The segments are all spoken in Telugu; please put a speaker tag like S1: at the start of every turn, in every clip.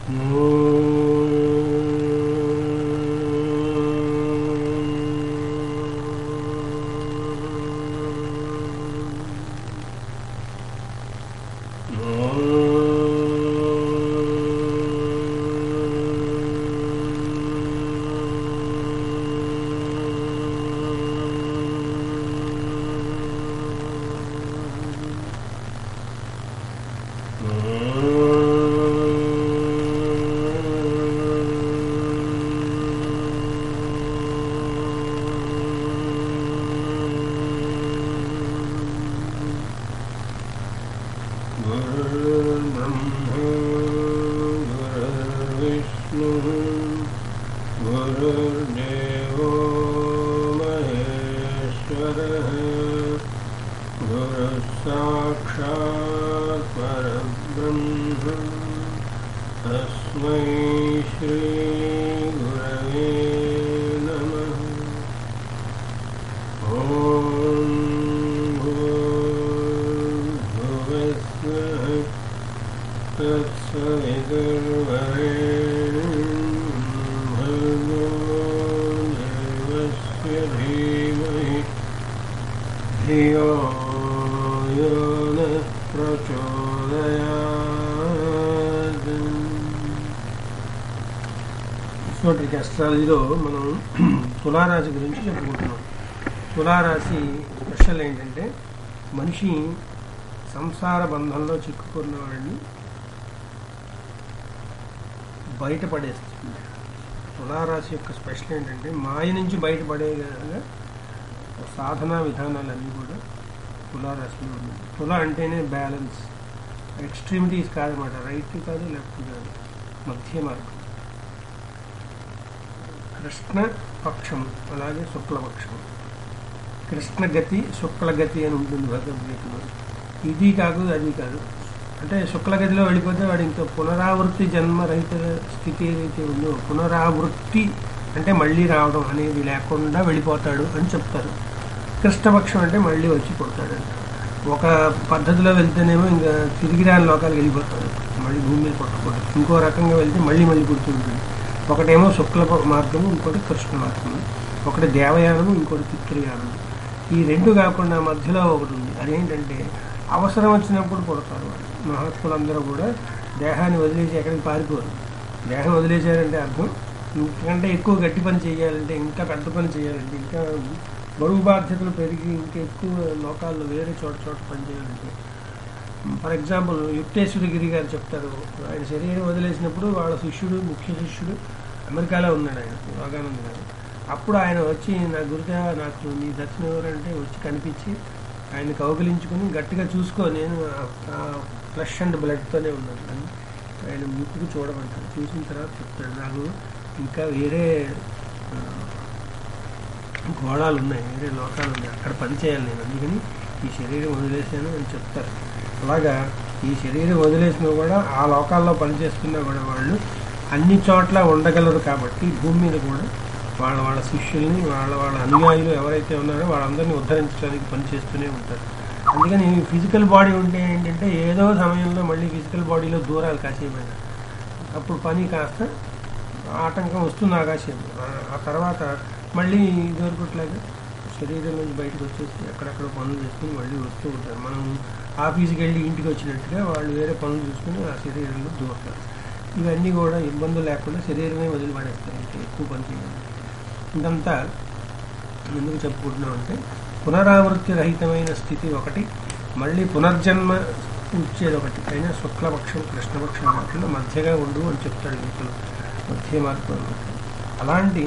S1: गुरुर्ब्रह्मा गुरुर्विष्णुः गुरुर्देवो महेश्वरः गुरुः साक्षात् परब्रह्म तस्मै श्रीगुरवे नमः ॐ भूर्भुवस्वः तत्सवितुर्वरेण्यं भर्गो देवस्य धीमहि धियो यो नः प्रचोदयात् ఇస్మోట్రిక్ అస్ట్రాలజీలో మనం తులారాశి గురించి చెప్పుకుంటున్నాం తులారాశి స్పెషల్ ఏంటంటే మనిషి సంసార బంధంలో చిక్కుకున్న వాడిని బయటపడేస్తుంది తులారాశి యొక్క స్పెషల్ ఏంటంటే మాయ నుంచి బయటపడే విధంగా సాధనా విధానాలన్నీ కూడా తులారాశిలో ఉన్నాయి తుల అంటేనే బ్యాలెన్స్ ఎక్స్ట్రీమిటీస్ కాదన్నమాట రైట్ కాదు లెఫ్ట్ కాదు మధ్య మార్గం కృష్ణ పక్షం అలాగే శుక్లపక్షం కృష్ణగతి శుక్లగతి అని ఉంటుంది భగవద్గీతలో ఇది కాదు అది కాదు అంటే శుక్లగతిలో వెళ్ళిపోతే వాడు ఇంకా పునరావృత్తి జన్మరహిత స్థితి ఏదైతే ఉందో పునరావృత్తి అంటే మళ్ళీ రావడం అనేది లేకుండా వెళ్ళిపోతాడు అని చెప్తారు కృష్ణపక్షం అంటే మళ్ళీ వచ్చి పుడతాడు ఒక పద్ధతిలో వెళ్తేనేమో ఇంకా తిరిగి రాని లోకాలకు వెళ్ళిపోతాడు మళ్ళీ భూమి మీద పుట్టకూడదు ఇంకో రకంగా వెళ్తే మళ్ళీ మళ్ళీ పుడుతుంటుంది ఒకటేమో శుక్ల మార్గము ఇంకోటి కృష్ణ మార్గము ఒకటి దేవయానము ఇంకోటి పితృయానము ఈ రెండు కాకుండా మధ్యలో ఒకటి ఉంది అదేంటంటే అవసరం వచ్చినప్పుడు పుడతారు వాళ్ళు మహాత్ములందరూ కూడా దేహాన్ని వదిలేసి ఎక్కడికి పారిపోరు దేహం వదిలేశారంటే అర్థం ఇంకంటే ఎక్కువ గట్టి పని చేయాలంటే ఇంకా పెద్ద పని చేయాలంటే ఇంకా బరువు బాధ్యతలు పెరిగి ఇంకా ఎక్కువ లోకాల్లో వేరే చోట చోట పని చేయాలంటే ఫర్ ఎగ్జాంపుల్ యుక్తేశ్వరగిరి గారు చెప్తారు ఆయన శరీరం వదిలేసినప్పుడు వాళ్ళ శిష్యుడు ముఖ్య శిష్యుడు అమెరికాలో ఉన్నాడు ఆయన యోగానంద్ గారు అప్పుడు ఆయన వచ్చి నా గురుదేవ నాకు నీ దర్శనం ఎవరంటే వచ్చి కనిపించి ఆయన కౌగిలించుకుని గట్టిగా చూసుకో నేను ఫ్లష్ అండ్ బ్లడ్తోనే ఉన్నాను అని ఆయన ముక్కుకు చూడమంటాడు చూసిన తర్వాత చెప్తాడు నాకు ఇంకా వేరే ఆ, గోళాలు ఉన్నాయి వేరే లోకాలు ఉన్నాయి అక్కడ పని చేయాలి నేను అందుకని ఈ శరీరం వదిలేసాను అని చెప్తారు అలాగా ఈ శరీరం వదిలేసినా కూడా ఆ లోకాల్లో పనిచేస్తున్నా కూడా వాళ్ళు అన్ని చోట్ల ఉండగలరు కాబట్టి భూమి మీద కూడా వాళ్ళ వాళ్ళ శిష్యుల్ని వాళ్ళ వాళ్ళ అనుయాయులు ఎవరైతే ఉన్నారో వాళ్ళందరినీ ఉద్ధరించడానికి పనిచేస్తూనే ఉంటారు అందుకని ఫిజికల్ బాడీ ఉంటే ఏంటంటే ఏదో సమయంలో మళ్ళీ ఫిజికల్ బాడీలో దూరాలు కాసేపైన అప్పుడు పని కాస్త ఆటంకం వస్తుంది ఆకాశం ఆ- ఆ తర్వాత మళ్ళీ ఇదివరకుట్లాగా శరీరం నుంచి బయటకు వచ్చేసి అక్కడక్కడ పనులు చేసుకుని మళ్ళీ వస్తూ ఉంటారు మనం ఆఫీస్కి వెళ్ళి ఇంటికి వచ్చినట్టుగా వాళ్ళు వేరే పనులు చూసుకుని ఆ శరీరంలో దూరతారు ఇవన్నీ కూడా ఇబ్బందులు లేకుండా శరీరమే వదిలిపడేస్తారు ఇంకా ఎక్కువ పని చేయాలి ఇదంతా ఎందుకు చెప్పుకుంటున్నాం అంటే పునరావృత్తి రహితమైన స్థితి ఒకటి మళ్ళీ పునర్జన్మ ఇచ్చేది ఒకటి అయినా శుక్లపక్షం కృష్ణపక్షం వాటిలో మధ్యగా ఉండు అని చెప్తాడు గీతలో మధ్య మార్గం అన్నమాట అలాంటి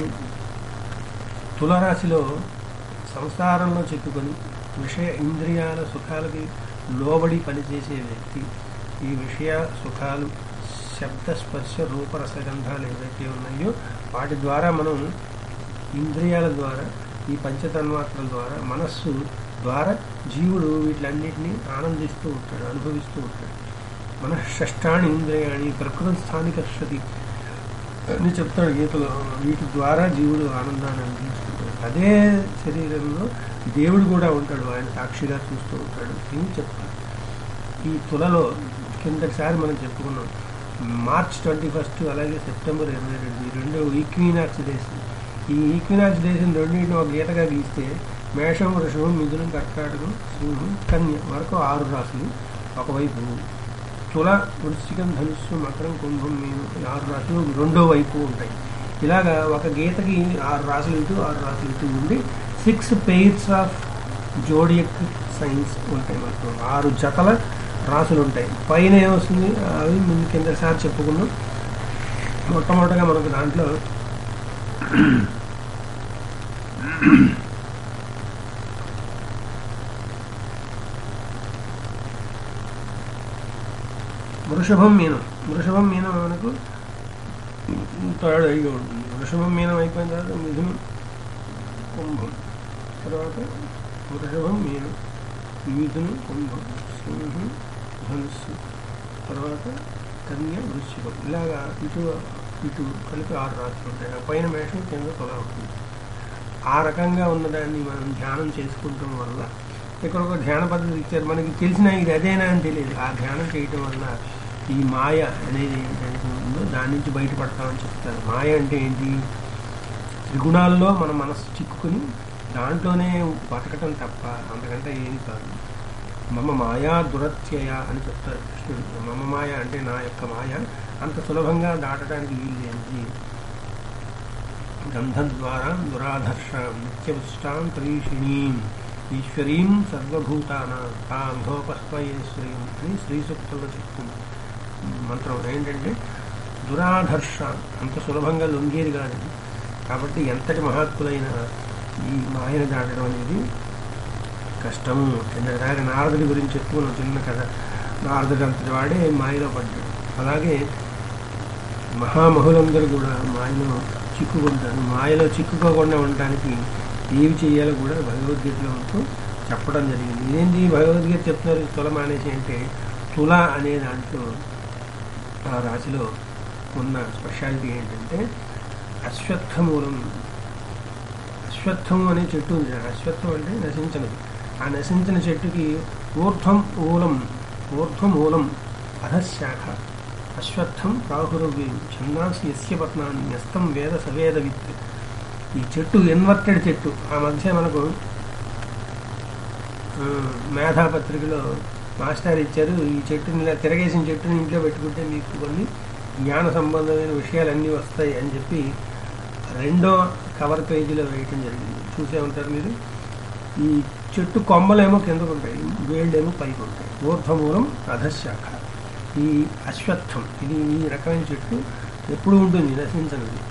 S1: తులరాశిలో సంసారంలో చిక్కుకొని విషయ ఇంద్రియాల సుఖాలకి లోబడి పనిచేసే వ్యక్తి ఈ విషయ సుఖాలు శబ్ద స్పర్శ రూపరసగంధాలు ఏవైతే ఉన్నాయో వాటి ద్వారా మనం ఇంద్రియాల ద్వారా ఈ పంచతన్మాత్రల ద్వారా మనస్సు ద్వారా జీవుడు వీటిలన్నిటినీ ఆనందిస్తూ ఉంటాడు అనుభవిస్తూ ఉంటాడు మన షష్టాని ఇంద్రియాణి ప్రకృతి స్థానికర్షతి అని చెప్తాడు గీతలో వీటి ద్వారా జీవుడు ఆనందాన్ని అనుభవిస్తుంటాడు అదే శరీరంలో దేవుడు కూడా ఉంటాడు ఆయన సాక్షిగా చూస్తూ ఉంటాడు అని చెప్తాడు ఈ తులలో కిందటిసారి మనం చెప్పుకున్నాం మార్చ్ ట్వంటీ ఫస్ట్ అలాగే సెప్టెంబర్ ఇరవై రెండు ఈ రెండు ఈక్వీనాక్స్ డేస్ ఈ ఈక్వినాక్స్ డేస్ రెండింటిని ఒక గీతగా గీస్తే మేషం వృషభం మిథునం కర్కాటకం సింహం కన్య వరకు ఆరు రాశులు ఒకవైపు తుల వృశ్చికం ధనుస్సు మకరం కుంభం మీను ఈ ఆరు రాశులు రెండో వైపు ఉంటాయి ఇలాగా ఒక గీతకి ఆరు రాశులు ఇటు ఆరు రాశులు ఇటు ఉండి six pairs of zodiac signs ఉంటాయి మనకు ఆరు జతల రాసులు ఉంటాయి పైన ఏమొస్తుంది అవి ముందు కిందసారి చెప్పుకున్నాం మొట్టమొదటగా మనకు దాంట్లో వృషభం మీనం వృషభం మీనం మనకు థర్డ్ అయిగా ఉంటుంది వృషభం మీనం అయిపోయిన తర్వాత మిథునం కుంభం తర్వాత వృషభం మీనం మిథునం కుంభం సింహం ధనుస్సు తర్వాత కన్య వృశ్చికం ఇలాగా ఇటు ఇటు కలిపి ఆరు రాత్రులు ఉంటాయి ఆ పైన మేషం కింద తొల ఉంటుంది ఆ రకంగా ఉన్నదాన్ని మనం ధ్యానం చేసుకుంటాం వల్ల ఇక్కడ ఒక ధ్యాన పద్ధతి ఇచ్చారు మనకి తెలిసిన ఇది అదేనా అని తెలియదు ఆ ధ్యానం చేయటం వల్ల ఈ మాయ అనేది ఏంటంటే ఉందో దాని నుంచి బయటపడతామని చెప్తారు మాయ అంటే ఏంటి త్రిగుణాల్లో మన మనసు చిక్కుకుని దాంట్లోనే బతకటం తప్ప అంతకంటే ఏమి కాదు మమ మాయా దురత్యయ అని చెప్తారు కృష్ణుడు మమ మాయ అంటే నా యొక్క మాయ అంత సులభంగా దాటడానికి వీలు లేనిది గంధద్వారా దురాధర్ష నిత్యపుష్టాం పరీషిణీం ఈశ్వరీం సర్వభూతానా తాంభోపస్వయేశ్వరీం అని శ్రీ సూక్తంలో చెప్తుంది మంత్రం ఏంటంటే దురాధర్ష అంత సులభంగా లొంగేది కాదు ఇది. కాబట్టి ఎంతటి మహాత్ములైన ఈ మాయను దాటడం అనేది కష్టము కిందదాకా నారదుడి గురించి చెప్పుకున్నాం చిన్న కథ నారదుడు అంతటి వాడే మాయలో పడ్డాడు అలాగే మహామహులందరూ కూడా మాయలో చిక్కుకుంటారు మాయలో చిక్కుకోకుండా ఉండడానికి ఏవి చేయాలో కూడా భగవద్గీతలో మనకు చెప్పడం జరిగింది ఇదేంటి భగవద్గీత చెప్తున్నారు తుల మానేసి అంటే తుల అనే దాంట్లో ఆ రాశిలో ఉన్న స్పెషాలిటీ ఏంటంటే అశ్వత్థమూలం అశ్వత్థము అనే చెట్టు ఉంది అశ్వత్థం అంటే నశించనిది ఆ నశించిన చెట్టుకి ఊర్ధ్వం మూలం ఊర్ధ్వమూలం అధశాఖ అశ్వత్థం రాహురవ్యం ఛందాసి యస్య పత్నాన్ని న్యస్తం వేద సవేద విత్ ఈ చెట్టు ఇన్వర్టెడ్ చెట్టు ఆ మధ్య మనకు ఆ, మేధాపత్రికలో మాస్టర్ ఇచ్చారు ఈ చెట్టుని ఇలా తిరగేసిన చెట్టుని ఇంట్లో పెట్టుకుంటే మీకు కొన్ని జ్ఞాన సంబంధమైన విషయాలన్నీ వస్తాయి అని చెప్పి రెండో కవర్ పేజీలో వేయటం జరిగింది చూసే ఉంటారు మీరు ఈ చెట్టు కొమ్మలేమో కిందకు ఉంటాయి వేళ్ళేమో పైకి ఉంటాయి ఊర్ధ్వమూలం అధశాఖ ఈ అశ్వత్థం ఇది ఈ రకమైన చెట్టు ఎప్పుడు ఉంటుంది నశించనిది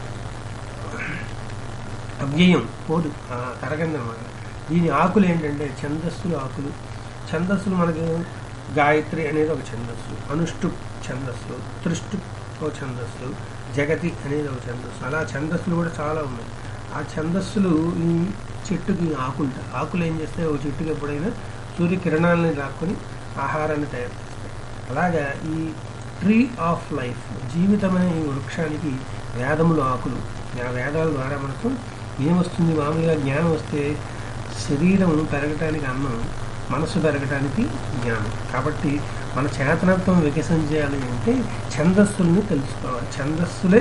S1: అవ్యయం పోదు ఆ తరగందనమాట దీని ఆకులు ఏంటంటే ఛందస్సులు ఆకులు ఛందస్సులు మనకు గాయత్రి అనేది ఒక ఛందస్సు అనుష్టు ఛందస్సు త్రిష్టు ఒక ఛందస్సు జగతి అనేది ఒక ఛందస్సు అలా ఛందస్సులు కూడా చాలా ఉన్నాయి ఆ ఛందస్సులు ఈ చెట్టుకి ఆకులు ఆకులు ఏం చేస్తాయి ఒక చెట్టుకి ఎప్పుడైనా సూర్యకిరణాలని లాక్కొని ఆహారాన్ని తయారు చేస్తాయి అలాగా ఈ ట్రీ ఆఫ్ లైఫ్ జీవితం అనే ఈ వృక్షానికి వేదములు ఆకులు ఆ వేదాల ద్వారా మనకు ఏమొస్తుంది మామూలుగా జ్ఞానం వస్తే శరీరం పెరగటానికి అన్నం మనసు పెరగటానికి జ్ఞానం కాబట్టి మన చేతనత్వం వికసించాలి అంటే ఛందస్సుల్ని తెలుసుకోవాలి ఛందస్సులే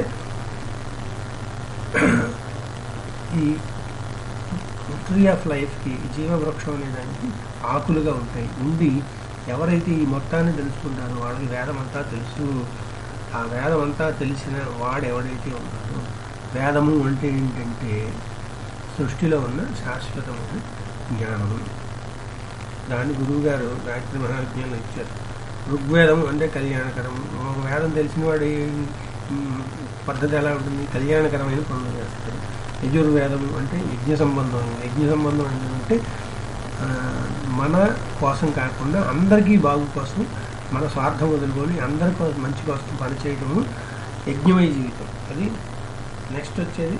S1: ఈ ట్రీ ఆఫ్ లైఫ్కి జీవవృక్షం అనే దానికి ఆకులుగా ఉంటాయి ఉండి ఎవరైతే ఈ మొత్తాన్ని తెలుసుకుంటారో వాళ్ళకి వేదం అంతా తెలుసు ఆ వేదం అంతా తెలిసిన వాడు ఎవడైతే ఉన్నాడో వేదము అంటే ఏంటంటే సృష్టిలో ఉన్న శాశ్వతమైన జ్ఞానము దాన్ని గురువు గారు గాయత్రి మహావిజ్ఞానం ఇచ్చారు ఋగ్వేదం అంటే కళ్యాణకరం ఒక వేదం తెలిసిన వాడి ఉమ్, పద్ధతి ఎలా ఉంటుంది కళ్యాణకరమైన పనులు చేస్తారు యజుర్వేదం అంటే యజ్ఞ సంబంధం యజ్ఞ సంబంధం ఏంటంటే ఆ, మన కోసం కాకుండా అందరికీ బాగు కోసం మన స్వార్థం వదులుకొని అందరి కోసం మంచి కోసం పనిచేయటము యజ్ఞమయ జీవితం అది నెక్స్ట్ వచ్చేది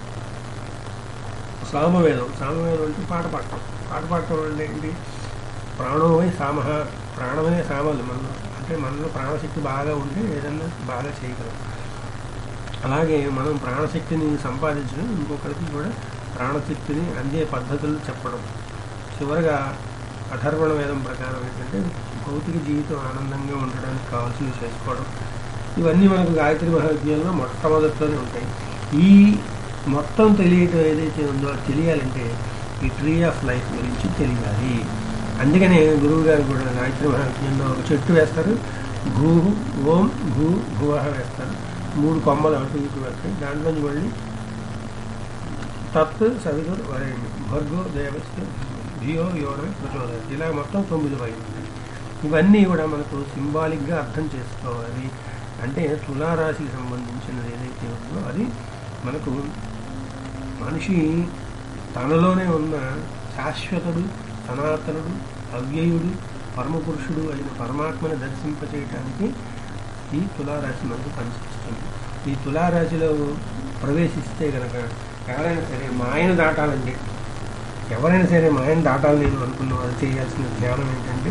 S1: సామవేదం సామవేదం అంటే పాట పాడటం పాట పాడటం అంటే ఏంటి ప్రాణమై సామహ ప్రాణమనే సామాలు మనలో అంటే మనలో ప్రాణశక్తి బాగా ఉంటే ఏదన్నా బాగా చేయగలం అలాగే మనం ప్రాణశక్తిని సంపాదించడం ఇంకొకరికి కూడా ప్రాణశక్తిని అందే పద్ధతులు చెప్పడం చివరగా అథర్వణ వేదం ప్రకారం ఏంటంటే భౌతిక జీవితం ఆనందంగా ఉండడానికి కావాల్సినవి చేసుకోవడం ఇవన్నీ మనకు గాయత్రి మహావిద్యంలో మొట్టమొదటిలోనే ఉంటాయి ఈ మొత్తం తెలియటం ఏదైతే ఉందో అది తెలియాలంటే ఈ ట్రీ ఆఫ్ లైఫ్ గురించి తెలియాలి అందుకనే గురువు గారు కూడా గాయత్రి మహావిద్యంలో ఒక చెట్టు వేస్తారు భూ ఓం భూ భువహ వేస్తారు మూడు కొమ్మలు అటు ఇటు వేస్తాయి దాంట్లోంచి మళ్ళీ తత్ సవితుర్ వరేణ్యం భర్గో దేవస్య ధియో యోరవి ప్రచోదయం ఇలా మొత్తం తొమ్మిది పైన ఉంటాయి ఇవన్నీ కూడా మనకు సింబాలిక్గా అర్థం చేసుకోవాలి అంటే తులారాశికి సంబంధించినది ఏదైతే ఉందో అది మనకు మనిషి తనలోనే ఉన్న శాశ్వతుడు సనాతనుడు అవ్యయుడు పరమపురుషుడు అయిన పరమాత్మని దర్శింపచేయటానికి ఈ తులారాశి మనకు పనిచేస్తుంది ఈ తులారాశిలో ప్రవేశిస్తే కనుక ఎవరైనా సరే మాయన దాటాలండి ఎవరైనా సరే మాయన దాటాలి నేను అనుకున్న వాళ్ళు చేయాల్సిన ధ్యానం ఏంటంటే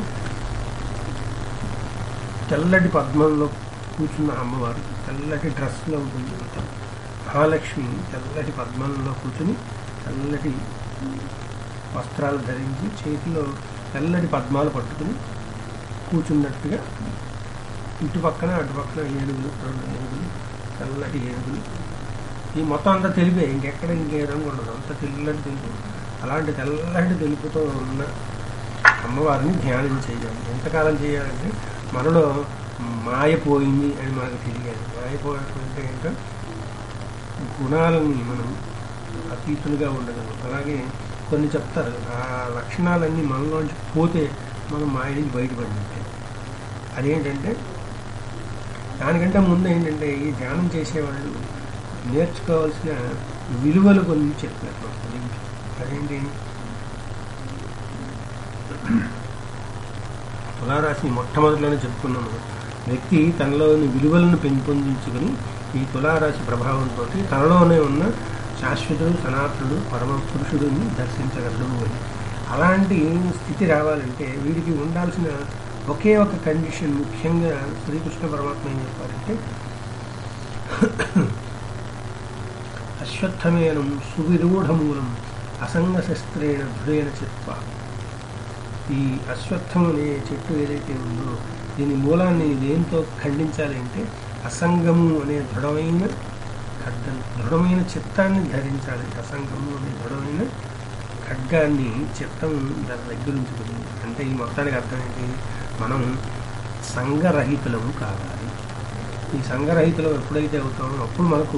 S1: తెల్లటి పద్మంలో కూర్చున్న అమ్మవారు తెల్లటి డ్రెస్లో ఉంటుంది అంత మహాలక్ష్మి తెల్లటి పద్మంలో కూర్చుని తెల్లటి వస్త్రాలు ధరించి చేతిలో తెల్లటి పద్మాలు పట్టుకుని కూర్చున్నట్టుగా ఇటు పక్కన అటు పక్కన ఏనుగులు రెండు ఏనుగులు తెల్లటి ఏనుగులు ఈ మొత్తం అంతా తెలిపే ఇంకెక్కడ ఇంకే రంగు ఉండదు అంత తెల్లటి తెలుపు అలాంటి తెల్లటి తెలుపుతో ఉన్న అమ్మవారిని ధ్యానం చేయాలి ఎంతకాలం చేయాలంటే మనలో మాయ పోయింది అని మనకు తెలియాలి మాయ పోయిందంటే ఏంటో గుణాలని మనం అతీతులుగా ఉండగలం అలాగే కొన్ని చెప్తారు ఆ లక్షణాలన్నీ మనలోంచి పోతే మనం మాయ నుంచి బయటపడినట్టే అదేంటంటే దానికంటే ముందు ఏంటంటే ఈ ధ్యానం చేసేవాళ్ళు నేర్చుకోవాల్సిన విలువలు కొన్ని చెప్పారు మన గురించి అదేంటి తులారాశి మొట్టమొదటిలోనే చెప్పుకున్నాము వ్యక్తి తనలోని విలువలను పెంపొందించుకుని ఈ తులారాశి ప్రభావంతో తనలోనే ఉన్న శాశ్వతుడు సనాతనుడు పరమ పురుషుడిని దర్శించగలడు అని అలాంటి స్థితి రావాలంటే వీడికి ఉండాల్సిన ఒకే ఒక కండిషన్ ముఖ్యంగా శ్రీకృష్ణ పరమాత్మ ఏం చెప్పారంటే అశ్వత్థమేనం సువిరూఢమూలం అసంగ శస్త్రేణ దృఢేన చిత్వ ఈ అశ్వత్థం అనే చెట్టు ఏదైతే ఉందో దీని మూలాన్ని దేంతో ఖండించాలి అంటే అసంగము అనే దృఢమైన ఖడ్గం దృఢమైన చిత్తాన్ని ధరించాలి అసంగము అనే దృఢమైన ఖడ్గాన్ని చిత్తం దాని దగ్గర ఉంచుకుంది అంటే ఈ మొత్తానికి అర్థం ఏంటి మనం సంఘరహితులము కావాలి ఈ సంఘరహితులం ఎప్పుడైతే అవుతామో అప్పుడు మనకు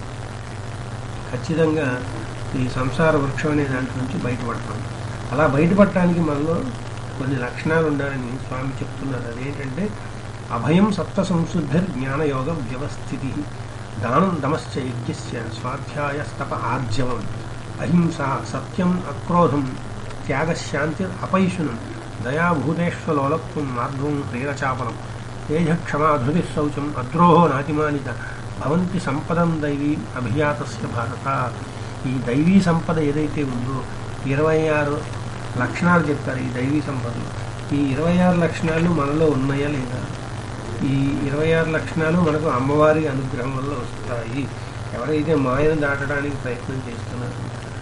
S1: ఖచ్చితంగా ఈ సంసార వృక్షం అనే దాంట్లో నుంచి బయటపడతాం అలా బయటపడటానికి మనలో కొన్ని లక్షణాలు ఉండాలని స్వామి చెప్తున్నారు అదేంటంటే అభయం సత్వ సంశుద్ధి జ్ఞానయోగ వ్యవస్థితి దానం దమశ్చ యజ్ఞస్య స్వాధ్యాయస్తప ఆర్జవం అహింస సత్యం అక్రోధం త్యాగశాంతి అపైషునం దయాభూతేశ్వలోలత్వం మార్గం ప్రేరచాపనం తేజ క్షమాధృతి శౌచం అద్రోహో నాతిమానిత భవంతి సంపదం దైవీ అభియాతస్య భారత ఈ దైవీ సంపద ఏదైతే ఉందో ఇరవై ఆరు లక్షణాలు చెప్తారు ఈ దైవీ సంపదలు ఈ ఇరవై ఆరు లక్షణాలు మనలో ఉన్నాయా లేదా ఈ ఇరవై ఆరు లక్షణాలు మనకు అమ్మవారి అనుగ్రహం వల్ల వస్తాయి ఎవరైతే మాయను దాటడానికి ప్రయత్నం చేస్తున్నారో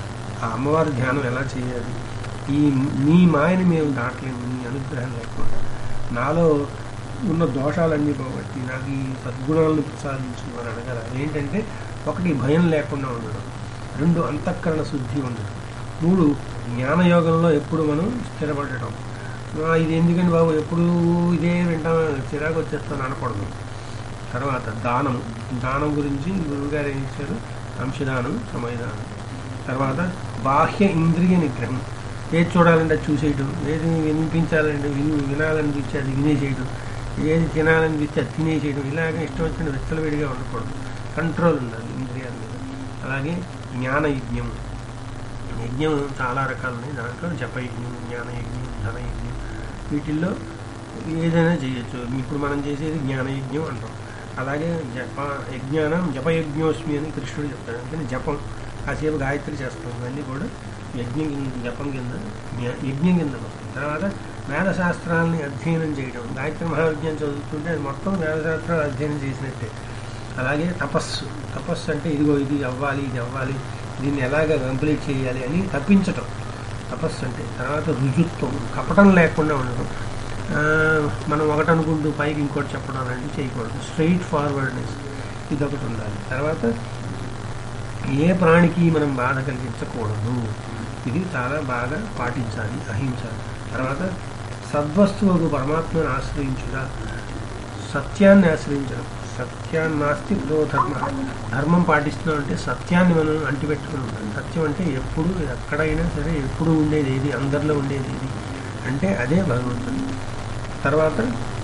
S1: ఆ అమ్మవారి ధ్యానం ఎలా చేయాలి ఈ మీ మాయని మేము దాటలేము మీ అనుగ్రహం లేకుండా నాలో ఉన్న దోషాలన్నీ పోగొట్టి నాకు ఈ సద్గుణాలను ప్రసాదించు అని అడగల ఏంటంటే ఒకటి భయం లేకుండా ఉండడం రెండు అంతఃకరణ శుద్ధి ఉండడం మూడు జ్ఞానయోగంలో ఎప్పుడు మనం స్థిరపడటం ఆ, ఇది ఎందుకని బాబు ఎప్పుడు ఇదే వింటాం చిరాకు వచ్చేస్తాను అనకూడదు తర్వాత దానం దానం గురించి గురువుగారు ఏం ఇచ్చారు అంశదానం సమయదానం తర్వాత బాహ్య ఇంద్రియ నిగ్రహం ఏది చూడాలంటే అది చూసేయటం ఏది వినిపించాలంటే విని వినాలనిపించి అది వినేసేయడం ఏది తినాలనిపిస్తే అది తినేసేయడం ఇలాగ ఇష్టం వచ్చిన విచ్చలవిడిగా ఉండకూడదు కంట్రోల్ ఉండాలి ఇంద్రియాల మీద అలాగే జ్ఞాన యజ్ఞం యజ్ఞం చాలా రకాలు ఉన్నాయి దాంట్లో జపయజ్ఞం జ్ఞానయజ్ఞం ధనయజ్ఞం వీటిల్లో ఏదైనా చేయొచ్చు ఇప్పుడు మనం చేసేది జ్ఞానయజ్ఞం అంటాం అలాగే జప యజ్ఞానం జపయజ్ఞోస్మి అని కృష్ణుడు చెప్తాడు అందుకని జపం కాసేపు గాయత్రి చేస్తాం ఇవన్నీ కూడా యజ్ఞం కింద జపం కింద జ్ఞా- యజ్ఞం కింద వస్తుంది తర్వాత వేదశాస్త్రాలని అధ్యయనం చేయడం గాయత్రి మహావిజ్ఞానం చదువుతుంటే అది మొత్తం వేదశాస్త్రాలు అధ్యయనం చేసినట్టే అలాగే తపస్సు తపస్సు అంటే ఇదిగో ఇది అవ్వాలి ఇది అవ్వాలి దీన్ని ఎలాగ కంప్లీట్ చేయాలి అని తప్పించటం తపస్సు అంటే తర్వాత రుజుత్వం కపటం లేకుండా ఉండడం ఆ, మనం ఒకటి అనుకుంటూ పైకి ఇంకోటి చెప్పడం అనేది చేయకూడదు స్ట్రైట్ ఫార్వర్డ్నెస్ ఇదొకటి ఉండాలి తర్వాత ఏ ప్రాణికి మనం బాధ కలిగించకూడదు ఇది చాలా బాగా పాటించాలి అహింసాలి తర్వాత సద్వస్తువుకు పరమాత్మను ఆశ్రయించుట సత్యాన్ని ఆశ్రయించడం సత్యాన్ని నాస్తి ప్రో ధర్మ ధర్మం పాటిస్తున్నాం అంటే సత్యాన్ని మనం అంటిపెట్టుకుని ఉండాలి సత్యం అంటే ఎప్పుడు ఎక్కడైనా సరే ఎప్పుడు ఉండేది ఏది అందరిలో ఉండేది ఏది అంటే అదే భగవంతుడు తర్వాత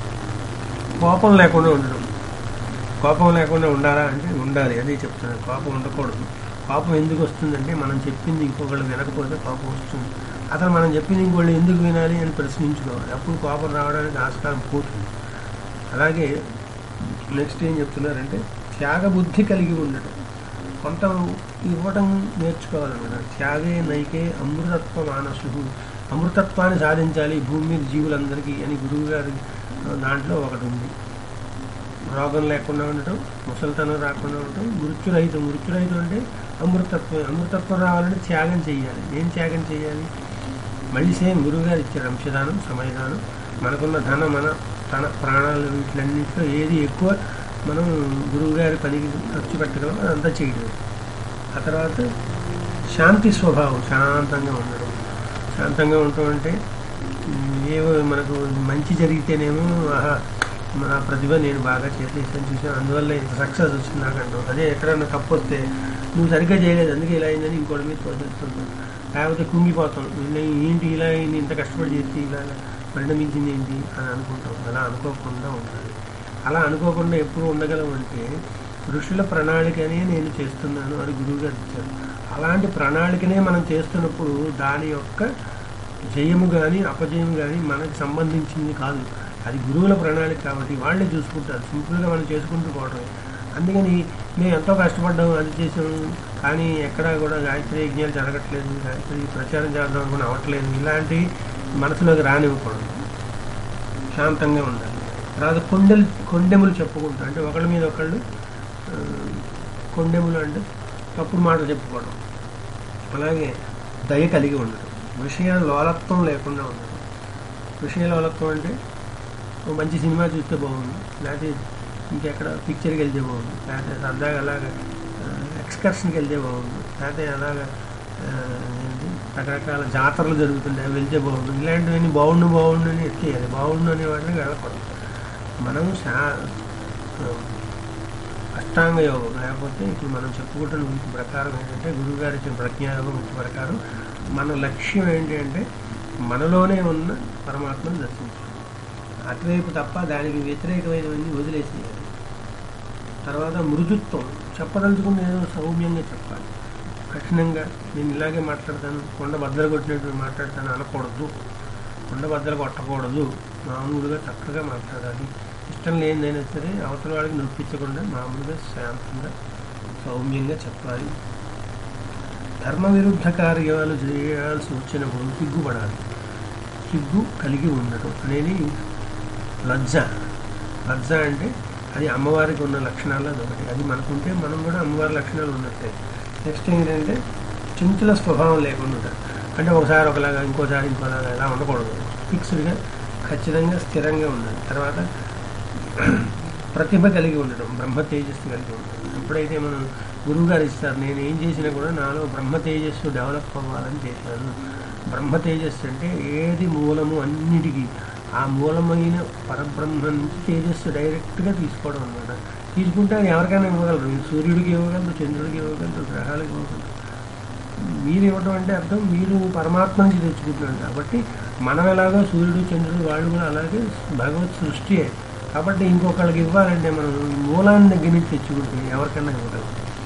S1: కోపం లేకుండా ఉండడం కోపం లేకుండా ఉండాలా అంటే ఉండాలి అదే చెప్తున్నాను కోపం ఉండకూడదు కోపం ఎందుకు వస్తుందంటే మనం చెప్పింది ఇంకొకళ్ళు వినకపోతే కోపం వస్తుంది అసలు మనం చెప్పింది ఇంకోళ్ళు ఎందుకు వినాలి అని ప్రశ్నించుకోవాలి అప్పుడు కోపం రావడానికి ఆస్కారం పోతుంది అలాగే నెక్స్ట్ ఏం చెప్తున్నారంటే త్యాగబుద్ధి కలిగి ఉండటం కొంత ఇవ్వటం నేర్చుకోవాలన్నమాట త్యాగే నైకే అమృతత్వ మానసు అమృతత్వాన్ని సాధించాలి ఈ భూమి మీద జీవులందరికీ అని గురువు గారి దాంట్లో ఒకటి ఉంది రోగం లేకుండా ఉండటం ముసలితనం రాకుండా ఉండటం మృత్యురహితం మృత్యురహితం అంటే అమృతత్వం అమృతత్వం రావాలంటే త్యాగం చేయాలి ఏం త్యాగం చేయాలి మళ్ళీ సేమ్ గురువుగారు ఇచ్చారు అంశదానం సమయదానం మనకున్న ధన మన తన ప్రాణాలు వీటిలన్నింటిలో ఏది ఎక్కువ మనం గురువుగారి పనికి ఖర్చు పెట్టగలం అదంతా చేయడం ఆ తర్వాత శాంతి స్వభావం శాంతంగా ఉండడం శాంతంగా ఉండటం అంటే ఉమ్, ఏవో మనకు మంచి జరిగితేనేమో ఆహా నా ప్రతిభ నేను బాగా చేసేసాను చూసాను అందువల్ల ఇంత సక్సెస్ వచ్చింది నాకంటాం అదే ఎక్కడన్నా తప్పు వస్తే నువ్వు సరిగ్గా చేయలేదు అందుకే ఇలా అయిందని ఇంకోటి మీద తోసేస్తుంటాం లేకపోతే కుంగిపోతాం నేను ఏంటి ఇలా అయింది ఇంత కష్టపడి చేసి ఇలా పరిణమించింది ఏంటి అని అనుకుంటాం అలా అనుకోకుండా ఉండాలి అలా అనుకోకుండా ఎప్పుడు ఉండగలం అంటే ఋషుల ప్రణాళికనే నేను చేస్తున్నాను అని గురువు గారు ఇచ్చారు అలాంటి ప్రణాళికనే మనం చేస్తున్నప్పుడు దాని యొక్క జయము కానీ అపజయం కానీ మనకు సంబంధించింది కాదు అది గురువుల ప్రణాళిక కాబట్టి వాళ్ళే చూసుకుంటారు సింపుల్గా మనం చేసుకుంటూ పోవడమే అందుకని మేము ఎంతో కష్టపడ్డాము అది చేసాము కానీ ఎక్కడా కూడా గాయత్రి యజ్ఞాలు జరగట్లేదు గాయత్రి ప్రచారం చేద్దాం అనుకుని అవ్వట్లేదు ఇలాంటి మనసులోకి రానివ్వకూడదు శాంతంగా ఉండాలి తర్వాత కొండెలు కొండెములు చెప్పుకుంటా అంటే ఒకళ్ళ మీద ఒకళ్ళు ఆ, కొండెములు అంటే తప్పుడు మాటలు చెప్పుకోవడం అలాగే దయ కలిగి ఉండడం విషయ లోలత్వం లేకుండా ఉండడం విషయ లోలత్వం అంటే ఓ మంచి సినిమా చూస్తే బాగుంది లేకపోతే ఇంకెక్కడ పిక్చర్కి వెళ్తే బాగుంది లేకపోతే సరదాగా అలాగా ఎక్స్కర్షన్కి వెళ్తే బాగుంది లేకపోతే అలాగా ఆ, ఏంటి రకరకాల జాతరలు జరుగుతుంటాయి అవి వెళ్తే బాగుండు ఇలాంటివన్నీ బాగుండు బాగుండు అని ఎక్కేయాలి బాగుండు అనే వాటిని వెళ్ళకూడదు మనం శా ఆ, అష్టాంగ యోగం లేకపోతే ఇప్పుడు మనం చెప్పుకుంటున్న వీటి ప్రకారం ఏంటంటే గురువుగారు ఇచ్చిన ప్రజ్ఞాయోగం వీటి ప్రకారం మన లక్ష్యం ఏంటి అంటే మనలోనే ఉన్న పరమాత్మను దర్శించడం అటువైపు తప్ప దానికి వ్యతిరేకమైనవన్నీ వదిలేసేయాలి తర్వాత మృదుత్వం చెప్పదలుచుకున్న ఏదో సౌమ్యంగా చెప్పాలి కఠినంగా నేను ఇలాగే మాట్లాడతాను కొండ బద్దలు కొట్టినట్టు మాట్లాడతాను అనకూడదు కొండ బద్దలు కొట్టకూడదు మామూలుగా చక్కగా మాట్లాడాలి ఇష్టం లేనిదైనా సరే అవతల వాడికి నొప్పించకుండా మామూలుగా శాంతంగా సౌమ్యంగా చెప్పాలి ధర్మ విరుద్ధ కార్యాలు చేయాల్సి వచ్చినప్పుడు సిగ్గుపడాలి సిగ్గు కలిగి ఉండటం అనేది లజ్జ లజ్జ అంటే అది అమ్మవారికి ఉన్న లక్షణాలు అదొకటి అది మనకుంటే మనం కూడా అమ్మవారి లక్షణాలు ఉన్నట్లే నెక్స్ట్ ఏంటంటే చింతల స్వభావం లేకుండా ఉండాలి. అంటే ఒకసారి ఒకలాగా ఇంకోసారి ఇంకోలాగా ఇలా ఉండకూడదు ఫిక్స్డ్గా ఖచ్చితంగా స్థిరంగా ఉండాలి తర్వాత ప్రతిభ కలిగి ఉండడం బ్రహ్మ తేజస్సు కలిగి ఉండడం ఎప్పుడైతే మనం గురువు గారు ఇస్తారు నేను ఏం చేసినా కూడా నాలో బ్రహ్మ తేజస్సు డెవలప్ అవ్వాలని చేశాను బ్రహ్మ తేజస్సు అంటే ఏది మూలము అన్నిటికీ ఆ మూలమైన పరబ్రహ్మ నుంచి తేజస్సు డైరెక్ట్గా తీసుకోవడం అనమాట తీసుకుంటే అది ఎవరికైనా ఇవ్వగలరు మీరు సూర్యుడికి ఇవ్వగలరు చంద్రుడికి ఇవ్వగలరు గ్రహాలకు ఇవ్వగలరు మీరు ఇవ్వడం అంటే అర్థం మీరు పరమాత్మ నుంచి తెచ్చుకుంటున్నారు కాబట్టి మనం ఎలాగో సూర్యుడు చంద్రుడు వాళ్ళు కూడా అలాగే భగవత్ సృష్టియే కాబట్టి ఇంకొకళ్ళకి ఇవ్వాలంటే మనం ఈ మూలాన్ని దగ్గర నుంచి తెచ్చుకుంటే ఎవరికైనా ఇవ్వగలం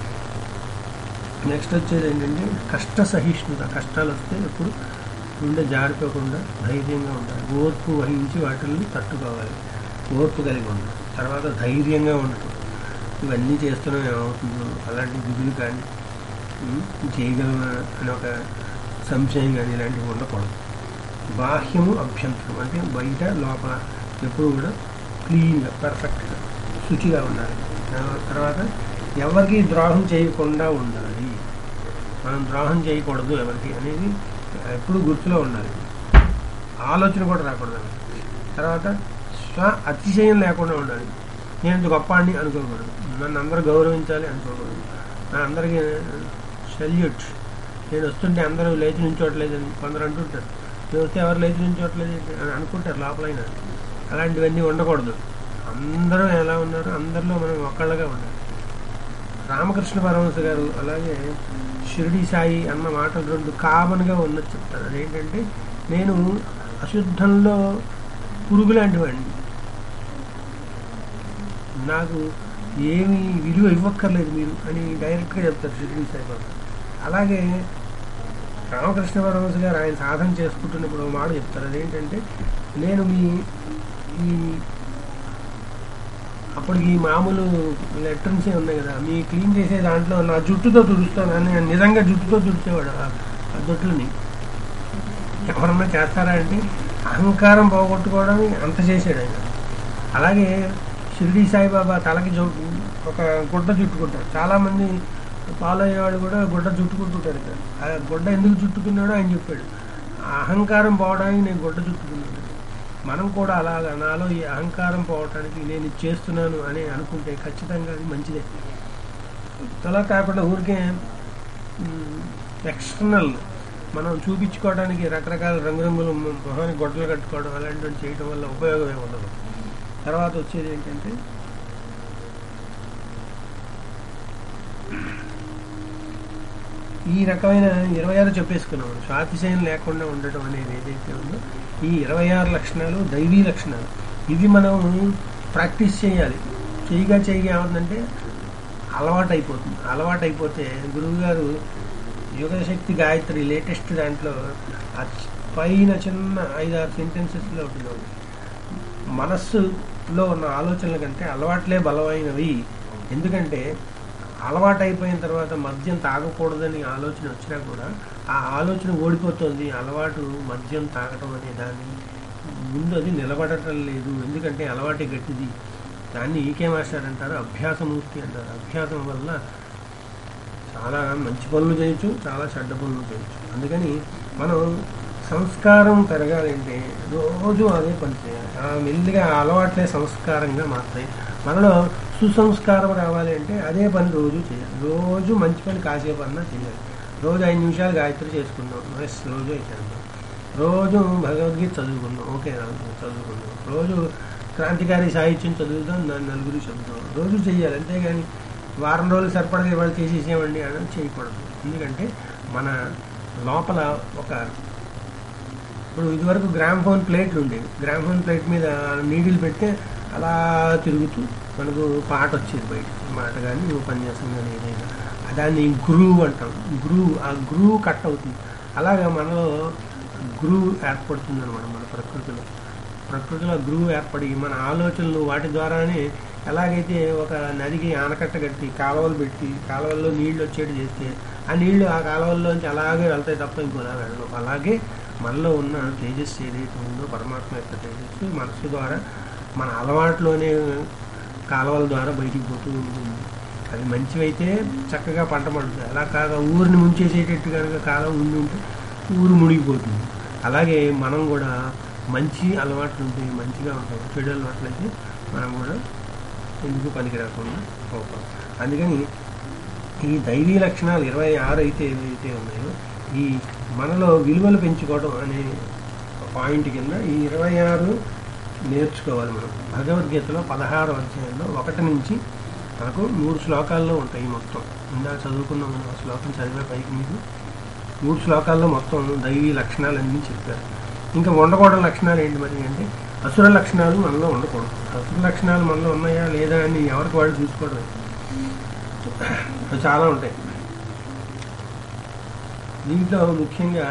S1: నెక్స్ట్ వచ్చేది ఏంటంటే కష్ట సహిష్ణుత కష్టాలు వస్తే ఎప్పుడు గుండె జారిపోకుండా ధైర్యంగా ఉండాలి ఓర్పు వహించి వాటిని తట్టుకోవాలి ఓర్పు కలిగి ఉండాలి తర్వాత ధైర్యంగా ఉండటం ఇవన్నీ చేస్తున్నాం ఏమవుతుందో అలాంటి దిగులు కానీ ఉమ్, చేయగలమా అని ఒక సంశయం కానీ ఇలాంటివి ఉండకూడదు బాహ్యము అభ్యంతరం అంటే బయట లోపల ఎప్పుడు కూడా క్లీన్గా పర్ఫెక్ట్గా శుచిగా ఉండాలి తర్వా- తర్వాత ఎవరికి ద్రోహం చేయకుండా ఉండాలి మనం ద్రోహం చేయకూడదు ఎవరికి అనేది ఎప్పుడు గుర్తులో ఉండాలి ఆలోచన కూడా రాకూడదు తర్వాత స్వ అతిశయం లేకుండా ఉండాలి నేను ఇంత గొప్ప అని అనుకోకూడదు నన్ను అందరూ గౌరవించాలి అనుకోకూడదు నా అందరికీ సెల్యూట్ నేను వస్తుంటే అందరూ లేచి నుంచోట్లేదు అని కొందరు అంటుంటారు నేను వస్తే ఎవరు లేచి నుంచోట్లేదు అని అనుకుంటారు లోపలైనా అలాంటివన్నీ ఉండకూడదు అందరూ ఎలా ఉన్నారు అందరిలో మనం ఒక్కళ్ళగా ఉండాలి రామకృష్ణ పరమహంస గారు అలాగే షిరిడి సాయి అన్న మాటలు రెండు కామన్గా ఉన్నది చెప్తారు అదేంటంటే నేను అశుద్ధంలో పురుగు లాంటి వాడిని నాకు ఏమి విలువ ఇవ్వక్కర్లేదు మీరు అని డైరెక్ట్గా చెప్తారు షిరిడి సాయిబాబా అలాగే రామకృష్ణ పరమహంస గారు ఆయన సాధన చేసుకుంటున్నప్పుడు ఒక మాట చెప్తారు అదేంటంటే నేను మీ ఈ అప్పటికి ఈ మామూలు లెటర్న్స్ ఉన్నాయి కదా మీ క్లీన్ చేసే దాంట్లో నా జుట్టుతో తుడుస్తాను అని ఆయన నిజంగా జుట్టుతో తుడిచేవాడు ఆ ఆ జుట్టుని ఎవరన్నా చేస్తారా అంటే అహంకారం పోగొట్టుకోవడానికి అంత చేసాడు ఆయన అలాగే షిరిడి సాయిబాబా తలకి జు ఒక గుడ్డ చుట్టుకుంటారు చాలామంది ఫాలో అయ్యేవాడు కూడా గుడ్డ చుట్టుకుంటుంటారు ఇక్కడ ఆ గుడ్డ ఎందుకు చుట్టుకున్నాడో ఆయన చెప్పాడు ఆ అహంకారం పోవడానికి నేను గుడ్డ చుట్టుకున్నాను మనం కూడా అలాగా నాలో ఈ అహంకారం పోవటానికి నేను ఇది చేస్తున్నాను అని అనుకుంటే ఖచ్చితంగా అది మంచిదే అలా కాకుండా ఊరికే ఎక్స్టర్నల్ మనం చూపించుకోవడానికి రకరకాల రంగురంగులు మొహానికి గొడ్డలు కట్టుకోవడం అలాంటివి చేయడం వల్ల ఉపయోగం ఏమి ఉండదు తర్వాత వచ్చేది ఏంటంటే ఈ రకమైన ఇరవై ఆరు చెప్పేసుకున్నాం స్వాతిశయం లేకుండా ఉండటం అనేది ఏదైతే ఉందో ఈ ఇరవై ఆరు లక్షణాలు దైవీ లక్షణాలు ఇవి మనం ప్రాక్టీస్ చేయాలి చేయగా చేయగా ఏమవుతుందంటే అలవాటు అయిపోతుంది అలవాటు అయిపోతే గురువుగారు యుగశక్తి గాయత్రి లేటెస్ట్ దాంట్లో ఆ చి- పైన చిన్న ఐదు ఆరు సెంటెన్సెస్లో ఉంటుంది ఒకటి. మనస్సులో ఉన్న ఆలోచనల కంటే అలవాట్లే బలమైనవి ఎందుకంటే అలవాటు అయిపోయిన తర్వాత మద్యం తాగకూడదని ఆలోచన వచ్చినా కూడా ఆ ఆలోచన ఓడిపోతుంది అలవాటు మద్యం తాగటం అనే దాన్ని ముందు అది నిలబడటం లేదు ఎందుకంటే అలవాటే గట్టిది దాన్ని ఈకే మాస్టర్ అంటారు అభ్యాసమూర్తి అంటారు అభ్యాసం వల్ల చాలా మంచి పనులు చేయొచ్చు చాలా చెడ్డ పనులు చేయొచ్చు అందుకని మనం సంస్కారం పెరగాలంటే రోజు అదే పని చేయాలి ఆ మెల్లిగా ఆ అలవాట్లే సంస్కారంగా మారుతాయి మనలో సుసంస్కారం రావాలి అంటే అదే పని రోజు చేయాలి రోజు మంచి పని కాసేపు అన్నా చేయాలి రోజు ఐదు నిమిషాలు గాయత్రి చేసుకుందాం ఎస్ రోజు అయితే అందాం రోజు భగవద్గీత చదువుకుందాం ఓకే రాదు చదువుకుందాం రోజు క్రాంతికారి సాహిత్యం చదువుదాం దాన్ని నలుగురు చదువుతాం రోజు చెయ్యాలి అంతేగాని వారం రోజులు సరిపడగా ఇవాళ చేసేసేవండి అని చేయకూడదు ఎందుకంటే మన లోపల ఒక ఇప్పుడు ఇదివరకు గ్రామ్ ఫోన్ ప్లేట్లు ఉండేవి గ్రామ్ ఫోన్ ప్లేట్ మీద నీడిల్ పెడితే అలా తిరుగుతూ మనకు పాట వచ్చేది బయట మాట కానీ ఉపన్యాసం కానీ ఏదైనా దాన్ని గ్రూవ్ అంటాం గ్రూవ్ ఆ గ్రూవ్ కట్ అవుతుంది అలాగా మనలో గ్రూవ్ ఏర్పడుతుంది అనమాట మన ప్రకృతిలో ప్రకృతిలో గ్రూవ్ ఏర్పడి మన ఆలోచనలు వాటి ద్వారానే ఎలాగైతే ఒక నదికి ఆనకట్ట కట్టి కాలువలు పెట్టి కాలువల్లో నీళ్లు వచ్చేటి చేస్తే ఆ నీళ్లు ఆ కాలువల్లోంచి అలాగే వెళ్తాయి తప్ప ఇంకోలా వెళ్ళవు అలాగే మనలో ఉన్న తేజస్సు ఏదైతే ఉందో పరమాత్మ యొక్క తేజస్సు మనసు ద్వారా మన అలవాట్లోనే కాలువల ద్వారా బయటికి పోతూ ఉంటుంది అది మంచివైతే చక్కగా పంట పండుతుంది అలా కాక ఊరిని ముంచేసేటట్టు కనుక కాలం ఉండి ఉంటే ఊరు మునిగిపోతుంది అలాగే మనం కూడా మంచి అలవాట్లు ఉంటాయి మంచిగా ఉంటాయి చెడు అలవాట్లు అయితే మనం కూడా ఎందుకు పనికి రాకుండా పోతాం అందుకని ఈ దైవీ లక్షణాలు ఇరవై ఆరు అయితే ఏవైతే ఉన్నాయో ఈ మనలో విలువలు పెంచుకోవడం అనే పాయింట్ కింద ఈ ఇరవై ఆరు నేర్చుకోవాలి మనం భగవద్గీతలో పదహారు అధ్యాయంలో ఒకటి నుంచి మనకు మూడు శ్లోకాల్లో ఉంటాయి మొత్తం ఇందాక చదువుకున్న మనం ఆ శ్లోకం చదివే పైకి మీకు మూడు శ్లోకాల్లో మొత్తం దైవీ లక్షణాలన్నీ చెప్పారు ఇంకా ఉండకూడని లక్షణాలు ఏంటి మరి అంటే అసుర లక్షణాలు మనలో ఉండకూడదు అసుర లక్షణాలు మనలో ఉన్నాయా లేదా అని ఎవరికి వాడు చూసుకోవడం అవి చాలా ఉంటాయి దీంట్లో ముఖ్యంగా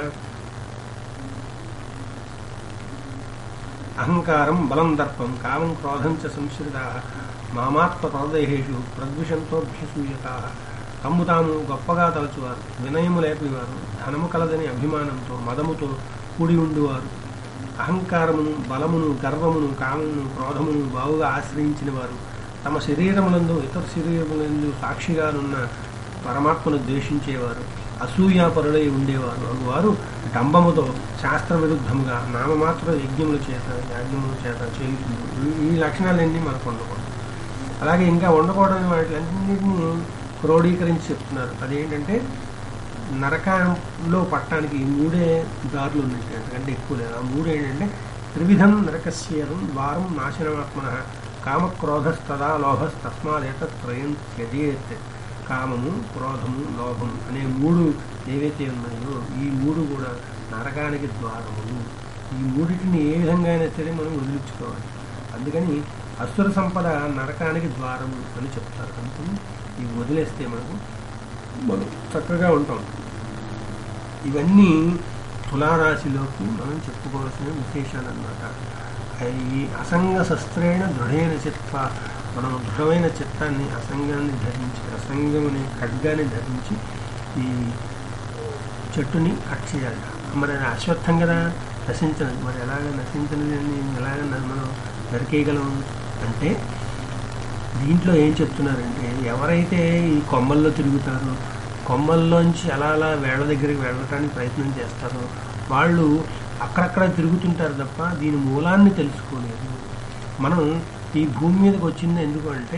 S1: అహంకారం బలం దర్పం కామం క్రోధం చ సంశ్రిత మామాత్మ పరదేహేషు ప్రద్విషంతోభ్యసూయత తమ్ము తాము గొప్పగా తలచువారు వినయము లేపివారు ధనము కలదని అభిమానంతో మదముతో కూడి ఉండువారు అహంకారమును బలమును గర్వమును కామమును క్రోధమును బావుగా ఆశ్రయించిన వారు తమ శరీరములందు ఇతర శరీరములందు సాక్షిగానున్న పరమాత్మను ద్వేషించేవారు అసూయాపరులై ఉండేవారు వారు డంబముతో శాస్త్ర విరుద్ధముగా నామమాత్ర యజ్ఞముల చేత యాజ్ఞముల చేత చేయుతుంది ఈ- ఈ లక్షణాలన్నీ మనకు ఉండకూడదు అలాగే ఇంకా ఉండకూడని వాటిలన్నింటినీ క్రోడీకరించి చెప్తున్నారు అదేంటంటే నరకంలో పట్టడానికి ఈ మూడే దారులు ఉన్నాయి అంతకంటే ఎక్కువ లేదు ఆ మూడు ఏంటంటే త్రివిధం నరకస్యేదం వారం నాశనమాత్మన కామక్రోధస్తదా లోభస్తస్మాదేతత్రయం త్యజేత్ కామము క్రోధము లోభము అనే మూడు ఏవైతే ఉన్నాయో ఈ మూడు కూడా నరకానికి ద్వారములు ఈ మూడిటిని ఏ విధంగా అయినా సరే మనం వదిలించుకోవాలి అందుకని అసుర సంపద నరకానికి ద్వారము అని చెప్తారు అందుకని ఇవి వదిలేస్తే మనకు మనం చక్కగా ఉంటాం ఇవన్నీ తులారాశిలోకి మనం చెప్పుకోవాల్సిన విశేషాలు అన్నమాట ఈ అసంగ శస్త్రేణ దృఢైన చిత్త మనం దృఢమైన చిత్తాన్ని అసంగాన్ని ధరించి అసంగం అనే ఖడ్గాన్ని ధరించి ఈ చెట్టుని కట్ చేయాలి మరి అది అశ్వత్థం కదా నశించదు మరి ఎలాగ నశించనిది అని ఎలాగ న- మనం నరికేయగలం అంటే దీంట్లో ఏం చెప్తున్నారంటే ఎవరైతే ఈ కొమ్మల్లో తిరుగుతారో కొమ్మల్లోంచి అలా అలా వేళ్ల దగ్గరికి వెళ్ళటానికి ప్రయత్నం చేస్తారో వాళ్ళు అక్కడక్కడ తిరుగుతుంటారు తప్ప దీని మూలాన్ని తెలుసుకోలేదు మనం ఈ భూమి మీదకి వచ్చింది ఎందుకు అంటే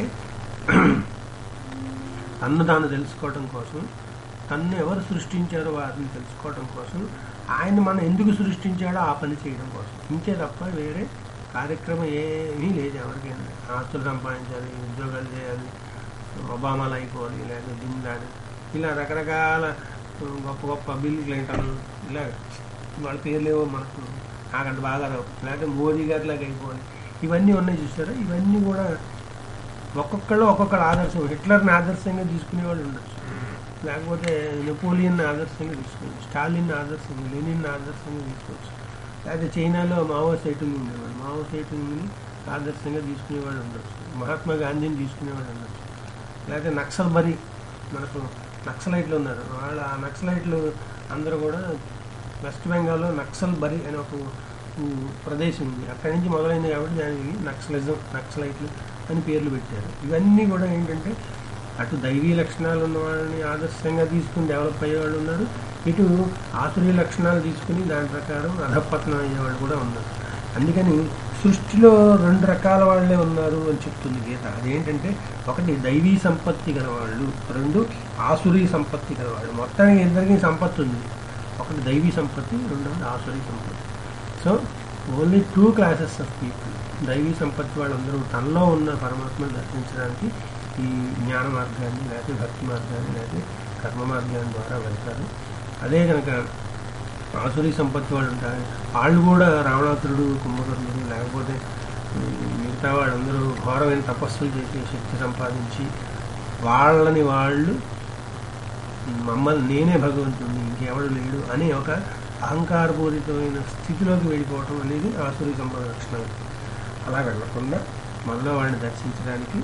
S1: తన్ను తాను తెలుసుకోవడం కోసం తన్ను ఎవరు సృష్టించారో వారిని తెలుసుకోవడం కోసం ఆయన మనం ఎందుకు సృష్టించాడో ఆ పని చేయడం కోసం ఇంతే తప్ప వేరే కార్యక్రమం ఏమీ లేదు ఎవరికైనా ఆస్తులు సంపాదించాలి ఉద్యోగాలు చేయాలి ఒబామాలు అయిపోవాలి లేకపోతే దిండాలి ఇలా రకరకాల గొప్ప గొప్ప బిల్ క్లింటన్ ఇలా వాళ్ళ పేర్లేవో మనకు నాకంటే బాగా రావు లేకపోతే మోదీ గారిలాగా అయిపోవాలి ఇవన్నీ ఉన్నాయి చూసారా ఇవన్నీ కూడా ఒక్కొక్కళ్ళు ఒక్కొక్కళ్ళ ఆదర్శం హిట్లర్ని ఆదర్శంగా తీసుకునే వాళ్ళు ఉండొచ్చు లేకపోతే నెపోలియన్ ఆదర్శంగా తీసుకోవచ్చు స్టాలిన్ ఆదర్శంగా లెనిన్ ఆదర్శంగా తీసుకోవచ్చు లేకపోతే చైనాలో మావో సైటింగ్ ఉండేవాడు మావో సైటింగ్ని ఆదర్శంగా తీసుకునేవాడు ఉండొచ్చు మహాత్మా గాంధీని తీసుకునేవాడు ఉండొచ్చు లేకపోతే నక్సల్ బరి మనకు నక్సలైట్లు ఉన్నారు వాళ్ళు ఆ నక్సలైట్లు అందరూ కూడా వెస్ట్ బెంగాల్లో నక్సల్ బరి అనే ఒక ఊ- ప్రదేశం ఉంది అక్కడి నుంచి మొదలైంది కాబట్టి దానికి నక్సలిజం నక్సలైట్లు అని పేర్లు పెట్టారు ఇవన్నీ కూడా ఏంటంటే అటు దైవీ లక్షణాలు ఉన్న వాళ్ళని ఆదర్శంగా తీసుకుని డెవలప్ అయ్యేవాళ్ళు ఉన్నారు ఇటు ఆసురీ లక్షణాలు తీసుకుని దాని ప్రకారం అధపతనం అయ్యేవాళ్ళు కూడా ఉన్నారు అందుకని సృష్టిలో రెండు రకాల వాళ్ళే ఉన్నారు అని చెప్తుంది గీత అదేంటంటే ఒకటి దైవీ సంపత్తి గలవాళ్ళు రెండు ఆసురీ సంపత్తి గలవాళ్ళు మొత్తానికి ఇద్దరికి సంపత్తి ఉంది ఒకటి దైవీ సంపత్తి రెండవది ఆసురీ సంపత్తి so only two classes of people దైవీ సంపత్తి వాళ్ళందరూ తనలో ఉన్న పరమాత్మను దర్శించడానికి ఈ జ్ఞాన మార్గాన్ని లేకపోతే భక్తి మార్గాన్ని లేకపోతే కర్మ మార్గాన్ని ద్వారా వెళ్తారు అదే కనుక ఆసురీ సంపత్తి వాళ్ళు ఉంటారు వాళ్ళు కూడా రావణాసురుడు కుంభకర్ణుడు లేకపోతే ఉమ్, మిగతా వాళ్ళందరూ ఘోరమైన తపస్సులు చేసి శక్తి సంపాదించి వాళ్ళని వాళ్ళు మమ్మల్ని నేనే భగవంతుడిని ఇంకెవడు లేడు అనే ఒక అహంకారపూరితమైన స్థితిలోకి వెళ్ళిపోవటం అనేది ఆసురీ సంపద లక్షణం అలా వెళ్ళకుండా మనలో వాడిని దర్శించడానికి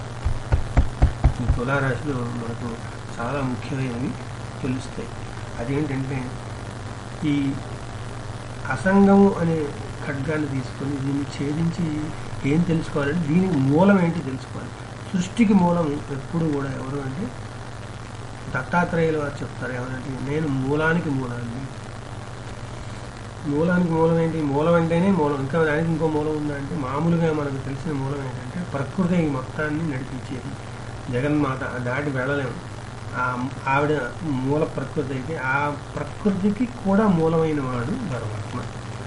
S1: ఈ తులారాశిలో మనకు చాలా ముఖ్యమైనవి తెలుస్తాయి అదేంటంటే ఈ అసంగము అనే ఖడ్గాన్ని తీసుకొని దీన్ని ఛేదించి ఏం తెలుసుకోవాలంటే దీనికి మూలం ఏంటి తెలుసుకోవాలి సృష్టికి మూలం ఎప్పుడు కూడా ఎవరు అంటే దత్తాత్రేయులు వారు చెప్తారు ఏమనంటే నేను మూలానికి మూలాన్ని మూలానికి మూలం ఏంటి మూలం అంటేనే మూలం ఇంకా దానికి ఇంకో మూలం ఉందంటే మామూలుగా మనకు తెలిసిన మూలం ఏంటంటే ప్రకృతి ఈ మొత్తాన్ని నడిపించేది జగన్మాత దాటి వెళ్ళలేము ఆ ఆవిడ మూల ప్రకృతి అయితే ఆ ప్రకృతికి కూడా మూలమైన వాడు పరమాత్మ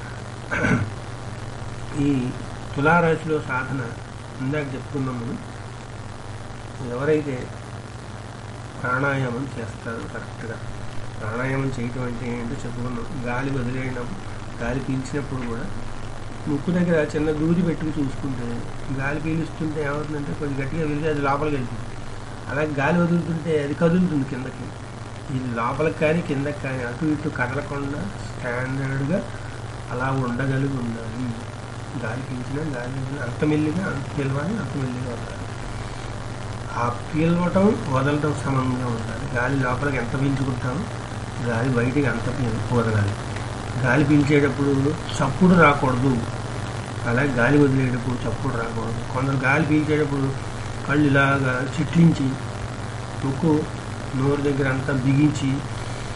S1: ఈ తులారాశిలో సాధన ఇందాక చెప్పుకున్నాం మనం ఎవరైతే ప్రాణాయామం చేస్తారు కరెక్ట్గా ప్రాణాయామం చేయటం అంటే ఏంటో చెప్పుకున్నాం గాలి వదిలేయడం గాలి పీల్చినప్పుడు కూడా ముక్కు దగ్గర చిన్న దూది పెట్టుకు చూసుకుంటే గాలి పీలుస్తుంటే ఏమవుతుందంటే కొంచెం గట్టిగా వెళ్తే అది లోపలికి వెళ్తుంది అలాగే గాలి వదులుతుంటే అది కదులుతుంది కిందకి ఇది లోపలికి కానీ కిందకి కానీ అటు ఇటు కదలకుండా స్టాండర్డ్గా అలా ఉండగలిగి ఉండాలి గాలి పీల్చినా గాలి వదిలినా అంత మెల్లిగా అంత పిలవాలి అంత మెల్లిగా ఉండాలి ఆ పీల్వటం వదలటం సమంగా ఉండాలి గాలి లోపలికి ఎంత పీల్చుకుంటామో గాలి బయటికి అంత పీల్- వదలాలి గాలి పీల్చేటప్పుడు చప్పుడు రాకూడదు అలాగే గాలి వదిలేటప్పుడు చప్పుడు రాకూడదు కొందరు గాలి పీల్చేటప్పుడు కళ్ళు ఇలాగా చిట్లించి ముక్కు నోరు దగ్గర అంతా బిగించి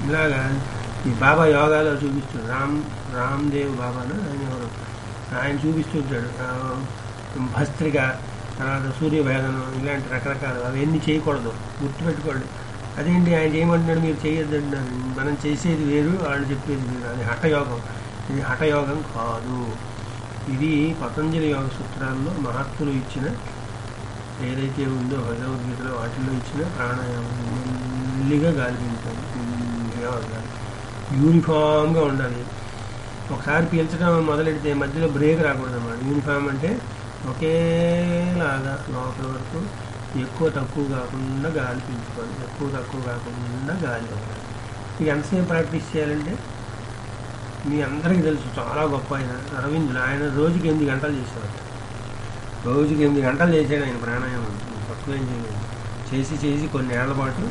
S1: ఇలాగా ఈ బాబా యోగాలో చూపిస్తాడు రామ్ రామ్దేవ్ బాబాను ఆయన ఎవరు ఆయన చూపిస్తుంటాడు ఆ, భస్త్రిక తర్వాత సూర్యభేదనం ఇలాంటి రకరకాలు అవన్నీ చేయకూడదు గుర్తుపెట్టుకోండి అదేంటి ఆయన చేయమంటున్నాడు మీరు చేయొద్దండి మనం చేసేది వేరు వాళ్ళు చెప్పేది వేరు అది హఠయోగం ఇది హఠయోగం కాదు ఇది పతంజలి యోగ సూత్రాల్లో మహాత్ములు ఇచ్చిన ఏదైతే ఉందో భగవద్గీతలో వాటిల్లో ఇచ్చిన ప్రాణాయామం మెల్లిగా గాలి పీల్చాలి మెల్లిగా ఉండాలి యూనిఫామ్గా ఉండాలి ఒకసారి పీల్చడం మొదలెడితే మధ్యలో బ్రేక్ రాకూడదు అన్నమాట యూనిఫామ్ అంటే ఒకేలాగా లోపల వరకు ఎక్కువ తక్కువ కాకుండా గాలి పీల్చుకోవాలి ఎక్కువ తక్కువ కాకుండా గాలి వదలాలి ఇది ఎంతసేపు ప్రాక్టీస్ చేయాలంటే మీ అందరికీ తెలుసు చాలా గొప్ప ఆయన అరవిందులు ఆయన రోజుకి ఎనిమిది గంటలు చేసేవారు రోజుకి ఎనిమిది గంటలు చేశాడు ఆయన ప్రాణాయామం తక్కువ ఏం చేయలేదు చేసి చేసి కొన్ని ఏళ్ల పాటు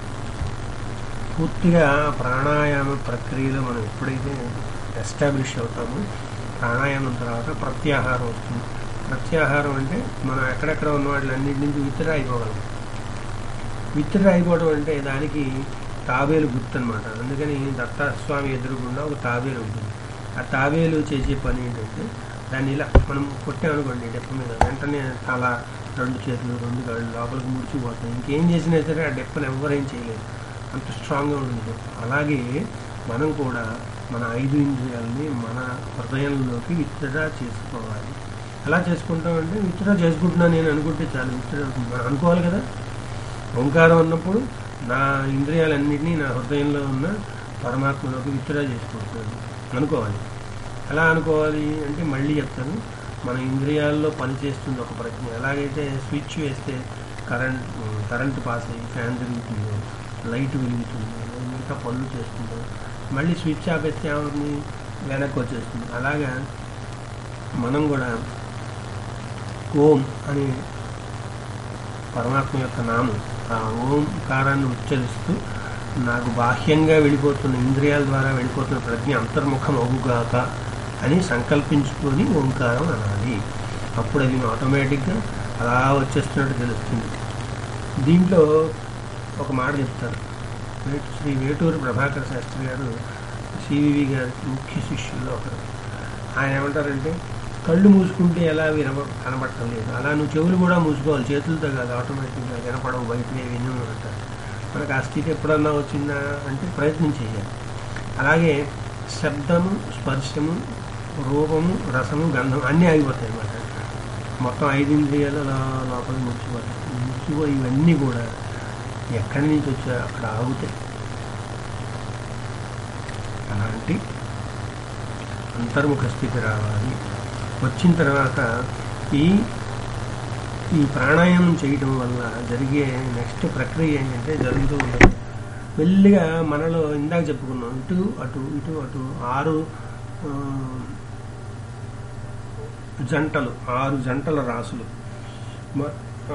S1: పూర్తిగా ప్రాణాయామ ప్రక్రియలో మనం ఎప్పుడైతే ఎస్టాబ్లిష్ అవుతామో ప్రాణాయామం తర్వాత ప్రత్యాహారం వస్తుంది ప్రత్యాహారం అంటే మనం ఎక్కడెక్కడ ఉన్న వాటిలన్నింటి నుంచి విత్డ్రా అయిపోగలం విత్డ్రా అయిపోవడం అంటే దానికి తాబేలు గుర్తు అనమాట అందుకని దత్తాస్వామి ఎదురుగుండా ఒక తాబేలు ఉంటుంది ఆ తాబేలు చేసే పని ఏంటంటే దాన్ని ఇలా మనం కొట్టామనుకోండి డెప్ప మీద వెంటనే తల రెండు చేతులు రెండు కాళ్ళు లోపలికి ముడిచిపోతాయి ఇంకేం చేసినా సరే ఆ డెప్పని ఎవరేం చేయలేదు అంత స్ట్రాంగ్గా ఉంటుంది డెప్ప అలాగే మనం కూడా మన ఐదు ఇంద్రియాలని మన హృదయంలోకి విత్డ్రా చేసుకోవాలి ఎలా చేసుకుంటామంటే విత్డ్రా చేసుకుంటున్నాను నేను అనుకుంటే చాలు విత్డ్రా మనం అనుకోవాలి కదా ఓంకారం అన్నప్పుడు నా ఇంద్రియాలన్నింటినీ నా హృదయంలో ఉన్న పరమాత్మలోకి విత్డ్రా చేసుకుంటున్నాను అనుకోవాలి ఎలా అనుకోవాలి అంటే మళ్ళీ చెప్తాను మన ఇంద్రియాల్లో పనిచేస్తుంది ఒక ప్రజ్ఞ ఎలాగైతే స్విచ్ వేస్తే కరెంట్ కరెంట్ పాస్ అయ్యి ఫ్యాన్ తిరుగుతుందో లైట్ వెలుగుతుందో మిగతా పనులు చేస్తుందో మళ్ళీ స్విచ్ ఆపేస్తే ఏమవుతుంది వెనక్కి వచ్చేస్తుంది అలాగా మనం కూడా ఓం అని పరమాత్మ యొక్క నామం ఆ ఓంకారాన్ని ఉచ్చరిస్తూ నాకు బాహ్యంగా వెళ్ళిపోతున్న ఇంద్రియాల ద్వారా వెళ్ళిపోతున్న ప్రజ్ఞ అంతర్ముఖం అవుగాక అని సంకల్పించుకొని ఓంకారం అనాలి అప్పుడు అది ఆటోమేటిక్గా అలా వచ్చేస్తున్నట్టు తెలుస్తుంది దీంట్లో ఒక మాట చెప్తారు వే- శ్రీ వేటూరు ప్రభాకర్ శాస్త్రి గారు సివివి గారి ముఖ్య శిష్యుల్లో ఒకరు ఆయన ఏమంటారంటే కళ్ళు మూసుకుంటే ఎలా వినప కనబడటం లేదు అలా నువ్వు చెవులు కూడా మూసుకోవాలి చేతులతో కాదు ఆటోమేటిక్గా వినపడవు బయటనే విను అంటారు మనకు ఆ స్థితి ఎప్పుడన్నా వచ్చిందా అంటే ప్రయత్నం చేయాలి అలాగే శబ్దము స్పర్శము రూపము రసము గంధం అన్నీ ఆగిపోతాయి అన్నమాట మొత్తం ఐదు ఇంద్రియాలు అలా లోపల ముచ్చిపోతాయి ముచ్చిపోయి ఇవన్నీ కూడా ఎక్కడి నుంచి వచ్చా అక్కడ ఆగుతాయి అలాంటి అంతర్ముఖ స్థితి రావాలి వచ్చిన తర్వాత ఈ ఈ ప్రాణాయామం చేయడం వల్ల జరిగే నెక్స్ట్ ప్రక్రియ ఏంటంటే జరుగుతూ ఉండదు మెల్లిగా మనలో ఇందాక చెప్పుకున్నాం ఇటు అటు ఇటు అటు ఆరు ఆ, జంటలు ఆరు జంటల రాసులు మ- ఆ,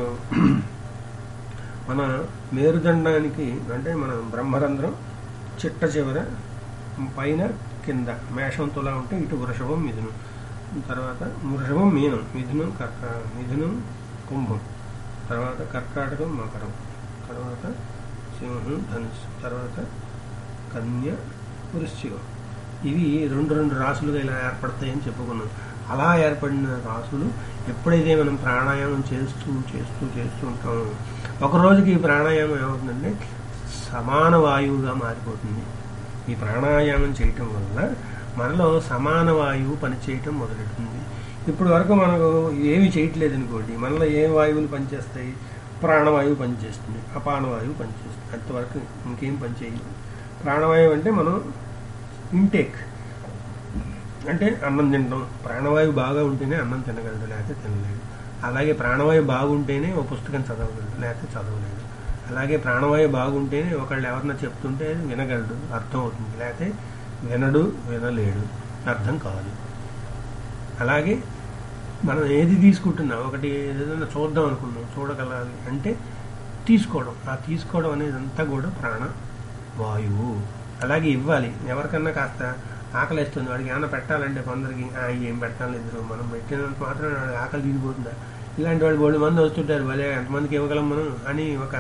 S1: మన మేరుదండానికి అంటే మన బ్రహ్మరంధ్రం చిట్ట చివర పైన కింద మేషం తులా ఉంటే ఇటు వృషభం మిథునం తర్వాత వృషభం మీనం మిథునం కర్క మిథునం కుంభం తర్వాత కర్కాటకం మకరం తర్వాత సింహం ధనుసు తర్వాత కన్య వృశ్చికం ఇవి రెండు రెండు రాసులుగా ఇలా ఏర్పడతాయని చెప్పుకున్నాం అలా ఏర్పడిన రాసులు ఎప్పుడైతే మనం ప్రాణాయామం చేస్తూ చేస్తూ చేస్తూ ఉంటామో ఒక రోజుకి ఈ ప్రాణాయామం ఏమవుతుందంటే సమాన వాయువుగా మారిపోతుంది ఈ ప్రాణాయామం చేయటం వల్ల మనలో సమాన వాయువు పనిచేయటం మొదలెడుతుంది ఇప్పుడు వరకు మనకు ఏమి చేయట్లేదు అనుకోండి మనలో ఏ వాయువులు పనిచేస్తాయి ప్రాణవాయువు పనిచేస్తుంది అపానవాయువు పనిచేస్తుంది అంతవరకు ఇంకేం పనిచేయదు ప్రాణవాయువు అంటే మనం ఇంటేక్ అంటే అన్నం తినడం ప్రాణవాయువు బాగా ఉంటేనే అన్నం తినగలడు లేకపోతే తినలేడు అలాగే ప్రాణవాయువు బాగుంటేనే ఓ పుస్తకం చదవగలడు లేకపోతే చదవలేడు అలాగే ప్రాణవాయువు బాగుంటేనే ఒకళ్ళు ఎవరన్నా చెప్తుంటే వినగలడు అర్థం అవుతుంది లేకపోతే వినడు వినలేడు అర్థం కాదు అలాగే మనం ఏది తీసుకుంటున్నా ఒకటి ఏదైనా చూద్దాం అనుకున్నాం చూడగలాలి అంటే తీసుకోవడం ఆ తీసుకోవడం అనేది అంతా కూడా ప్రాణ వాయువు అలాగే ఇవ్వాలి ఎవరికన్నా కాస్త ఆకలిస్తుంది వాడికి ఏమైనా పెట్టాలంటే కొందరికి "ఆ, ఏం పెట్టాలేదు మనం పెట్టినంత మాత్రం వాడికి ఆకలి తీరిపోతుందా ఇలాంటి వాళ్ళు బోళ్ళు మంది వస్తుంటారు భలే ఎంతమందికి ఇవ్వగలం మనం అని ఒక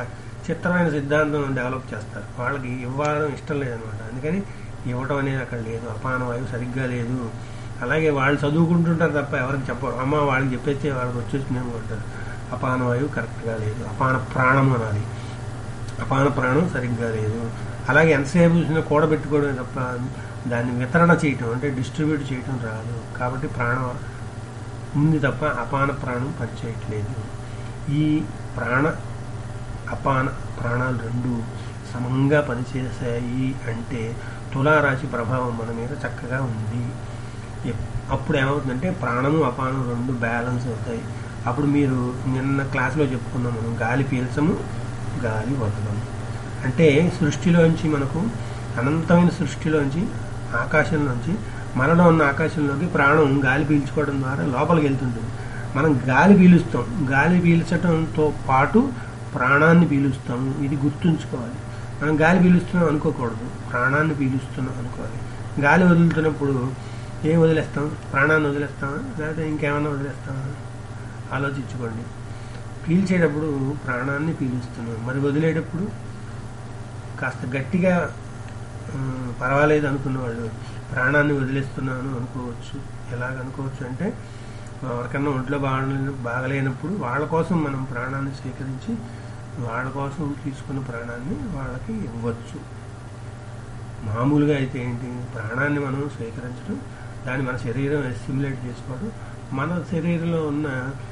S1: చిత్రమైన సిద్ధాంతం డెవలప్ చేస్తారు వాళ్ళకి ఇవ్వడం ఇష్టం లేదనమాట అందుకని ఇవ్వడం అనేది అక్కడ లేదు అపాన వాయువు సరిగ్గా లేదు అలాగే వాళ్ళు చదువుకుంటుంటారు తప్ప ఎవరికి చెప్పరు అమ్మ వాళ్ళకి చెప్పేస్తే వాళ్ళకి వచ్చేసిందేమో అంటారు అపాన వాయువు కరెక్ట్గా లేదు అపాన ప్రాణం అనాలి అపాన ప్రాణం సరిగ్గా లేదు అలాగే ఎంతసేపు చూసినా కూడబెట్టుకోవడం తప్ప దాన్ని వితరణ చేయటం అంటే డిస్ట్రిబ్యూట్ చేయటం రాదు కాబట్టి ప్రాణం ఉంది తప్ప అపాన ప్రాణం పనిచేయట్లేదు ఈ ప్రాణ అపాన ప్రాణాలు రెండు సమంగా పనిచేసాయి అంటే తులారాశి ప్రభావం మన మీద చక్కగా ఉంది ఎప్- అప్పుడు ఏమవుతుందంటే ప్రాణము అపానం రెండు బ్యాలెన్స్ అవుతాయి అప్పుడు మీరు నిన్న క్లాస్లో చెప్పుకున్నాం మనం గాలి పీల్చము గాలి వదలము అంటే సృష్టిలోంచి మనకు అనంతమైన సృష్టిలోంచి ఆకాశంలోంచి మనలో ఉన్న ఆకాశంలోకి ప్రాణం గాలి పీల్చుకోవడం ద్వారా లోపలికి వెళ్తుంటుంది మనం గాలి పీలుస్తాం గాలి పీల్చడంతో పాటు ప్రాణాన్ని పీలుస్తాము ఇది గుర్తుంచుకోవాలి మనం గాలి పీలుస్తున్నాం అనుకోకూడదు ప్రాణాన్ని పీలుస్తున్నాం అనుకోవాలి గాలి వదులుతున్నప్పుడు ఏం వదిలేస్తాం ప్రాణాన్ని వదిలేస్తామా లేకపోతే ఇంకేమైనా వదిలేస్తామా ఆలోచించుకోండి పీల్చేటప్పుడు ప్రాణాన్ని పీలుస్తున్నాం మరి వదిలేటప్పుడు కాస్త గట్టిగా ఉమ్, పర్వాలేదు అనుకున్న వాళ్ళు ప్రాణాన్ని వదిలేస్తున్నాను అనుకోవచ్చు ఎలాగ అనుకోవచ్చు అంటే ఎవరికన్నా ఒంట్లో బాగా బాగలేనప్పుడు వాళ్ళ కోసం మనం ప్రాణాన్ని స్వీకరించి వాళ్ళ కోసం తీసుకున్న ప్రాణాన్ని వాళ్ళకి ఇవ్వచ్చు మామూలుగా అయితే ఏంటి ప్రాణాన్ని మనం స్వీకరించడం దాన్ని మన శరీరం ఎస్టిమ్యులేట్ చేసుకోవడం మన శరీరంలో ఉన్న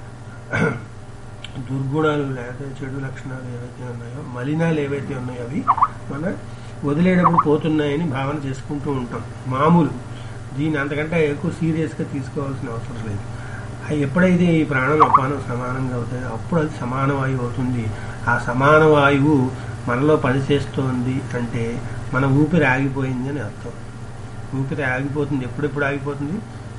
S1: దుర్గుణాలు లేకపోతే చెడు లక్షణాలు ఏవైతే ఉన్నాయో మలినాలు ఏవైతే ఉన్నాయో అవి మన వదిలేటప్పుడు పోతున్నాయని భావన చేసుకుంటూ ఉంటాం మామూలు దీన్ని అంతకంటే ఎక్కువ సీరియస్గా తీసుకోవాల్సిన అవసరం లేదు అవి ఎప్పుడైతే ఈ ప్రాణం అపానం సమానంగా అవుతాయో అప్పుడు అది సమాన వాయువు అవుతుంది ఆ సమాన వాయువు మనలో పనిచేస్తోంది అంటే మన ఊపిరి ఆగిపోయింది అని అర్థం ఊపిరి ఆగిపోతుంది ఎప్పుడెప్పుడు ఆగిపోతుంది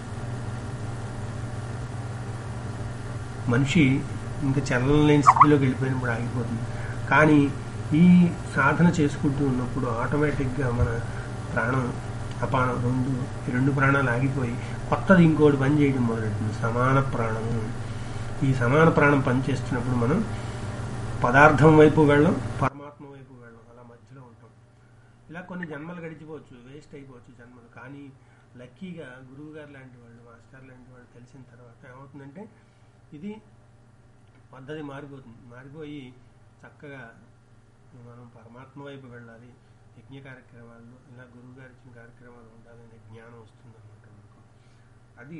S1: మనిషి ఇంకా చల్లలేని స్థితిలోకి వెళ్ళిపోయినప్పుడు ఆగిపోతుంది కానీ ఈ సాధన చేసుకుంటూ ఉన్నప్పుడు ఆటోమేటిక్గా మన ప్రాణం అపానం రెండు ఈ రెండు ప్రాణాలు ఆగిపోయి కొత్తది ఇంకోటి పని చేయడం మొదలెట్టింది సమాన ప్రాణము ఈ సమాన ప్రాణం పనిచేస్తున్నప్పుడు మనం పదార్థం వైపు వెళ్ళం పరమాత్మ వైపు వెళ్ళం అలా మధ్యలో ఉంటాం ఇలా కొన్ని జన్మలు గడిచిపోవచ్చు వేస్ట్ అయిపోవచ్చు జన్మలు కానీ లక్కీగా గురువు గారు లాంటి వాళ్ళు మాస్టర్ లాంటి వాళ్ళు తెలిసిన తర్వాత ఏమవుతుందంటే ఇది పద్ధతి మారిపోతుంది మారిపోయి చక్కగా మనం పరమాత్మ వైపు వెళ్ళాలి యజ్ఞ కార్యక్రమాల్లో ఇలా గురువు గారు ఇచ్చిన కార్యక్రమాలు ఉండాలనే జ్ఞానం వస్తుంది అనమాట మనకు అది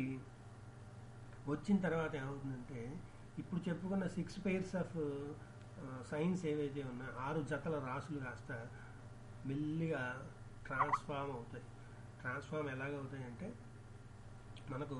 S1: వచ్చిన తర్వాత ఏమవుతుందంటే ఇప్పుడు చెప్పుకున్న సిక్స్ పెయిర్స్ ఆఫ్ సైన్స్ ఏవైతే ఉన్నాయో ఆరు జతల రాసులు కాస్త మెల్లిగా ట్రాన్స్ఫామ్ అవుతాయి ట్రాన్స్ఫామ్ ఎలాగవుతాయి అంటే మనకు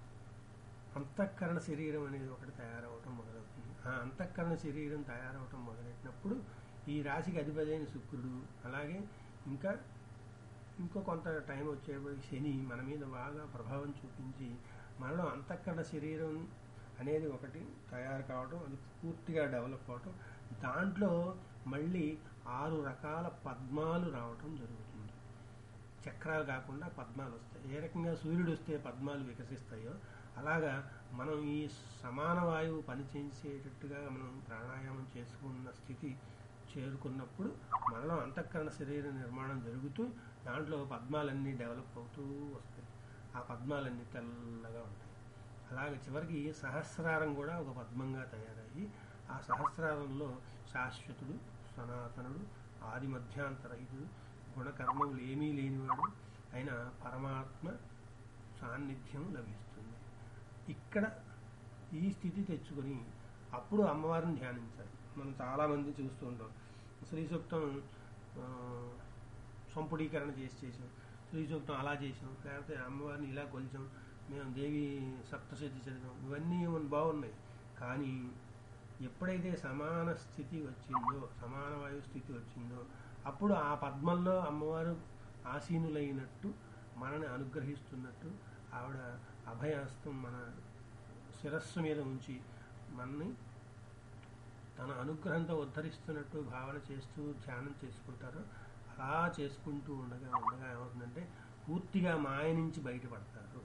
S1: అంతఃకరణ శరీరం అనేది ఒకటి తయారవటం మొదలవుతుంది ఆ అంతఃకరణ శరీరం తయారవటం మొదలెట్టినప్పుడు ఈ రాశికి అధిపతి అయిన శుక్రుడు అలాగే ఇంకా ఇంకో కొంత టైం వచ్చేప్పటికి శని మన మీద బాగా ప్రభావం చూపించి మనలో అంతఃకరణ శరీరం అనేది ఒకటి తయారు కావటం అది పూర్తిగా డెవలప్ అవటం దాంట్లో మళ్ళీ ఆరు రకాల పద్మాలు రావటం జరుగుతుంది చక్రాలు కాకుండా పద్మాలు వస్తాయి ఏ రకంగా సూర్యుడు వస్తే పద్మాలు వికసిస్తాయో అలాగా మనం ఈ సమాన వాయువు పనిచేసేటట్టుగా మనం ప్రాణాయామం చేసుకున్న స్థితి చేరుకున్నప్పుడు మనలో అంతఃకరణ శరీర నిర్మాణం జరుగుతూ దాంట్లో పద్మాలన్నీ డెవలప్ అవుతూ వస్తాయి ఆ పద్మాలన్నీ తెల్లగా ఉంటాయి అలాగే చివరికి సహస్రారం కూడా ఒక పద్మంగా తయారయ్యి ఆ సహస్రారంలో శాశ్వతుడు సనాతనుడు ఆది మధ్యాంతరహితుడు గుణకర్మములు ఏమీ లేనివాడు అయిన పరమాత్మ సాన్నిధ్యం లభిస్తుంది ఇక్కడ ఈ స్థితి తెచ్చుకొని అప్పుడు అమ్మవారిని ధ్యానించాలి మనం చాలామంది చూస్తూ ఉంటాం శ్రీ సూక్తం ఆ, సంపుడీకరణ చేసి చేసాం శ్రీ సూక్తం అలా చేసాం లేకపోతే అమ్మవారిని ఇలా కొలిచాం మేము దేవి సప్తశతి చదివాం ఇవన్నీ మన బాగున్నాయి కానీ ఎప్పుడైతే సమాన స్థితి వచ్చిందో సమాన వాయు స్థితి వచ్చిందో అప్పుడు ఆ పద్మంలో అమ్మవారు ఆసీనులైనట్టు మనని అనుగ్రహిస్తున్నట్టు ఆవిడ అభయహస్తం మన శిరస్సు మీద ఉంచి మనని తన అనుగ్రహంతో ఉద్ధరిస్తున్నట్టు భావన చేస్తూ ధ్యానం చేసుకుంటారు అలా చేసుకుంటూ ఉండగా ఉండగా ఏమవుతుందంటే పూర్తిగా మాయ నుంచి బయటపడతారు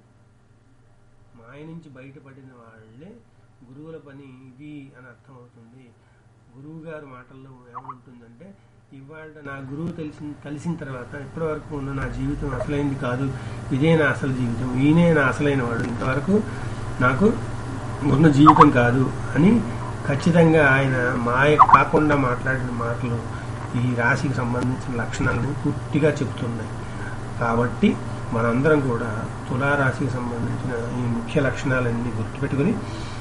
S1: మాయ నుంచి బయటపడిన వాళ్ళే గురువుల పని ఇది అని అర్థమవుతుంది గురువు గారి మాటల్లో ఏముంటుందంటే ఇవాళ నా గురువు తెలిసిన కలిసిన తర్వాత ఇప్పటి వరకు ఉన్న నా జీవితం అసలైంది కాదు ఇదే నా అసలు జీవితం ఈయనే నా అసలైన వాడు ఇంతవరకు నాకు ఉన్న జీవితం కాదు అని ఖచ్చితంగా ఆయన మాయ కాకుండా మాట్లాడిన మాటలు ఈ రాశికి సంబంధించిన లక్షణాలను పూర్తిగా చెప్తున్నాయి కాబట్టి మనందరం కూడా తులారాశికి సంబంధించిన ఈ ముఖ్య లక్షణాలన్నీ గుర్తుపెట్టుకుని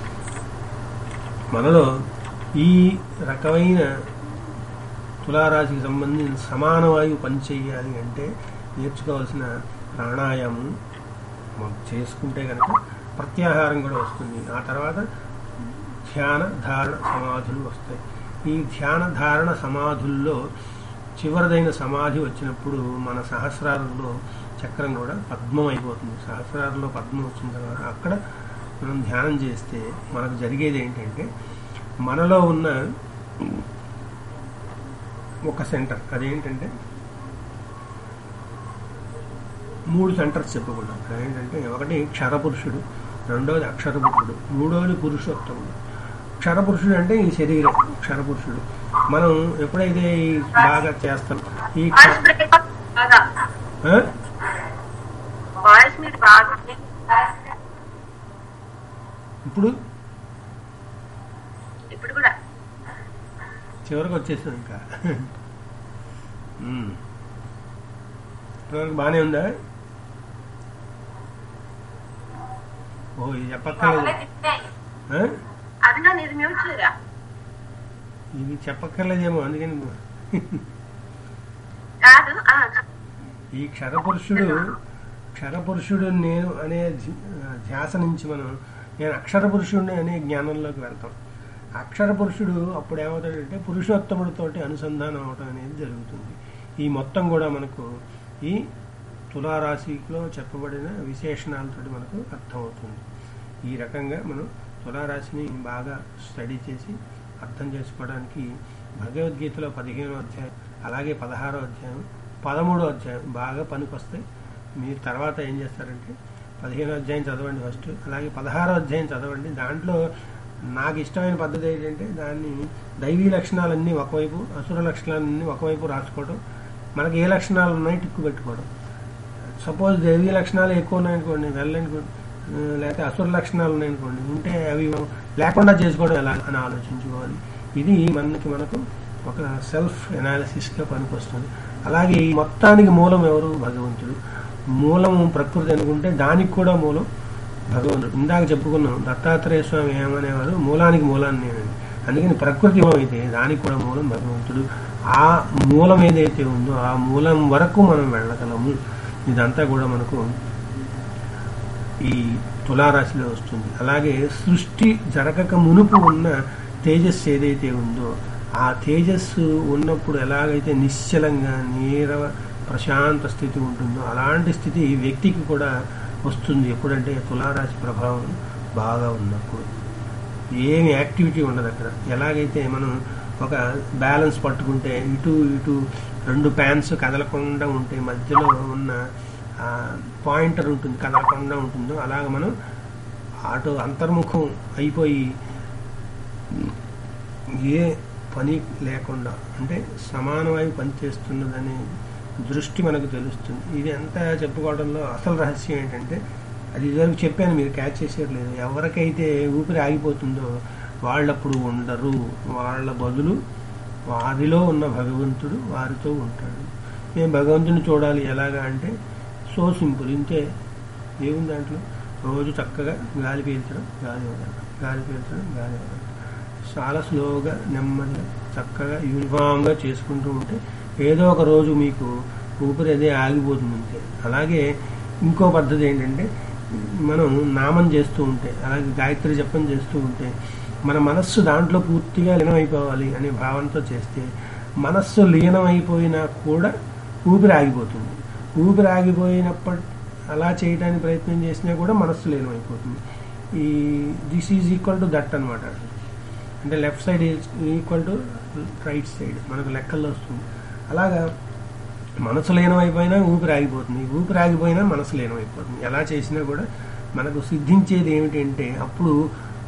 S1: మనలో ఈ రకమైన తులారాశికి సంబంధించిన సమాన వాయువు పనిచేయాలి అంటే నేర్చుకోవాల్సిన ప్రాణాయామం మనం చేసుకుంటే కనుక ప్రత్యాహారం కూడా వస్తుంది ఆ తర్వాత ధ్యాన ధారణ సమాధులు వస్తాయి ఈ ధ్యాన ధారణ సమాధుల్లో చివరిదైన సమాధి వచ్చినప్పుడు మన సహస్రాలలో చక్రం కూడా పద్మం అయిపోతుంది సహస్రాలలో పద్మం వచ్చిన తర్వాత అక్కడ మనం ధ్యానం చేస్తే మనకు జరిగేది ఏంటంటే మనలో ఉన్న ఒక సెంటర్ అదేంటంటే మూడు సెంటర్స్ చెప్పుకుంటాం అదేంటంటే ఒకటి క్షరపురుషుడు రెండవది అక్షరపురుషుడు మూడవది పురుషోత్తముడు క్షరపురుషుడు అంటే ఈ శరీరం క్షరపురుషుడు మనం ఎప్పుడైతే ఈ బాగా చేస్తాం ఈ క్ష-
S2: వాయిస్ బ్రేక్ బాగా
S1: ఆ?
S2: వాయిస్ మీరు బాగా
S1: ఇప్పుడు
S2: ఇప్పుడు కూడా
S1: చివరికి వచ్చేసాం ఇంకా ఉమ్. ఇప్పటివరకు బాగానే ఉందా ఓ ఇది చెప్పక్కర్లేదు ఆ?
S2: అది నా ఇది మ్యూట్ చేయరా
S1: ఇది చెప్పక్కర్లేదేమో అందుకని
S2: కాదు ఆ,
S1: ఈ క్షరపురుషుడు క్షరపురుషుడు నేను అనే ధ్య- ధ్యాస నుంచి మనం నేను అక్షర పురుషుడిని అనే జ్ఞానంలోకి వెళ్తాం అక్షర పురుషుడు అప్పుడు ఏమవుతాడంటే పురుషోత్తముడితోటి అనుసంధానం అవటం అనేది జరుగుతుంది ఈ మొత్తం కూడా మనకు ఈ తులారాశిలో చెప్పబడిన విశేషణాలతోటి మనకు అర్థమవుతుంది ఈ రకంగా మనం తులారాశిని బాగా స్టడీ చేసి అర్థం చేసుకోవడానికి భగవద్గీతలో పదిహేనో అధ్యాయం అలాగే పదహారో అధ్యాయం పదమూడో అధ్యాయం బాగా పనికొస్తాయి మీరు తర్వాత ఏం చేస్తారంటే పదిహేనో అధ్యాయం చదవండి ఫస్ట్ అలాగే పదహారో అధ్యాయం చదవండి దాంట్లో నాకు ఇష్టమైన పద్ధతి ఏంటంటే దాన్ని దైవీ లక్షణాలన్నీ ఒకవైపు అసుర లక్షణాలన్నీ ఒకవైపు రాసుకోవడం మనకి ఏ లక్షణాలు ఉన్నాయి టిక్కు పెట్టుకోవడం సపోజ్ దైవీ లక్షణాలు ఎక్కువ ఉన్నాయనుకోండి వెళ్ళనుకోండి ఆ, లేకపోతే అసుర లక్షణాలు ఉన్నాయనుకోండి ఉంటే అవి లేకుండా చేసుకోవడం ఎలా అని ఆలోచించుకోవాలి ఇది మనకి మనకు ఒక సెల్ఫ్ ఎనాలిసిస్గా పనికొస్తుంది అలాగే ఈ మొత్తానికి మూలం ఎవరు భగవంతుడు మూలం ప్రకృతి అనుకుంటే దానికి కూడా మూలం భగవంతుడు ఇందాక చెప్పుకున్నాం దత్తాత్రేయ స్వామి ఏమనేవారు మూలానికి మూలాన్ని నేనండి అందుకని ప్రకృతి అయితే దానికి కూడా మూలం భగవంతుడు ఆ మూలం ఏదైతే ఉందో ఆ మూలం వరకు మనం వెళ్ళగలము ఇదంతా కూడా మనకు ఈ తులారాశిలో వస్తుంది అలాగే సృష్టి జరగక మునుపు ఉన్న తేజస్సు ఏదైతే ఉందో ఆ తేజస్సు ఉన్నప్పుడు ఎలాగైతే నిశ్చలంగా నీరవ ప్రశాంత స్థితి ఉంటుందో అలాంటి స్థితి ఈ వ్యక్తికి కూడా వస్తుంది ఎప్పుడంటే తులారాశి ప్రభావం బాగా ఉన్నప్పుడు ఏమి యాక్టివిటీ ఉండదు అక్కడ ఎలాగైతే మనం ఒక బ్యాలెన్స్ పట్టుకుంటే ఇటు ఇటు రెండు ప్యాన్స్ కదలకుండా ఉంటే మధ్యలో ఉన్న ఆ, పాయింటర్ ఉంటుంది కదలకుండా ఉంటుందో అలాగ మనం అటు అంతర్ముఖం అయిపోయి ఏ పని లేకుండా అంటే సమానమై పనిచేస్తున్నదనే దృష్టి మనకు తెలుస్తుంది ఇది అంతా చెప్పుకోవడంలో అసలు రహస్యం ఏంటంటే అది ఇదివరకు చెప్పాను మీరు క్యాచ్ చేసేది లేదు ఎవరికైతే ఊపిరి ఆగిపోతుందో వాళ్ళప్పుడు ఉండరు వాళ్ళ బదులు వారిలో ఉన్న భగవంతుడు వారితో ఉంటాడు మేము భగవంతుని చూడాలి ఎలాగా అంటే సో సింపుల్ ఇంతే ఏముంది దాంట్లో రోజు చక్కగా గాలి పీల్చడం గాలి వదలడం గాలి పీల్చడం గాలి వదలడం చాలా స్లోగా నెమ్మదిగా చక్కగా యూనిఫామ్గా చేసుకుంటూ ఉంటే ఏదో ఒక రోజు మీకు ఊపిరి అదే ఆగిపోతుంది అంతే అలాగే ఇంకో పద్ధతి ఏంటంటే మనం నామం చేస్తూ ఉంటే అలాగే గాయత్రి జపం చేస్తూ ఉంటే మన మనస్సు దాంట్లో పూర్తిగా లీనమైపోవాలి అనే భావనతో చేస్తే మనస్సు లీనమైపోయినా కూడా ఊపిరి ఆగిపోతుంది ఊపిరి ఆగిపోయినప్పటి అలా చేయడానికి ప్రయత్నం చేసినా కూడా మనస్సు లీనమైపోతుంది ఈ this is equal to that అనమాట అంటే left side equal to right side మనకు లెక్కల్లో వస్తుంది అలాగా మనసు లీనమైపోయినా ఊపిరి ఆగిపోతుంది ఊపిరి ఆగిపోయినా మనసు లీనమైపోతుంది ఎలా చేసినా కూడా మనకు సిద్ధించేది ఏమిటంటే అప్పుడు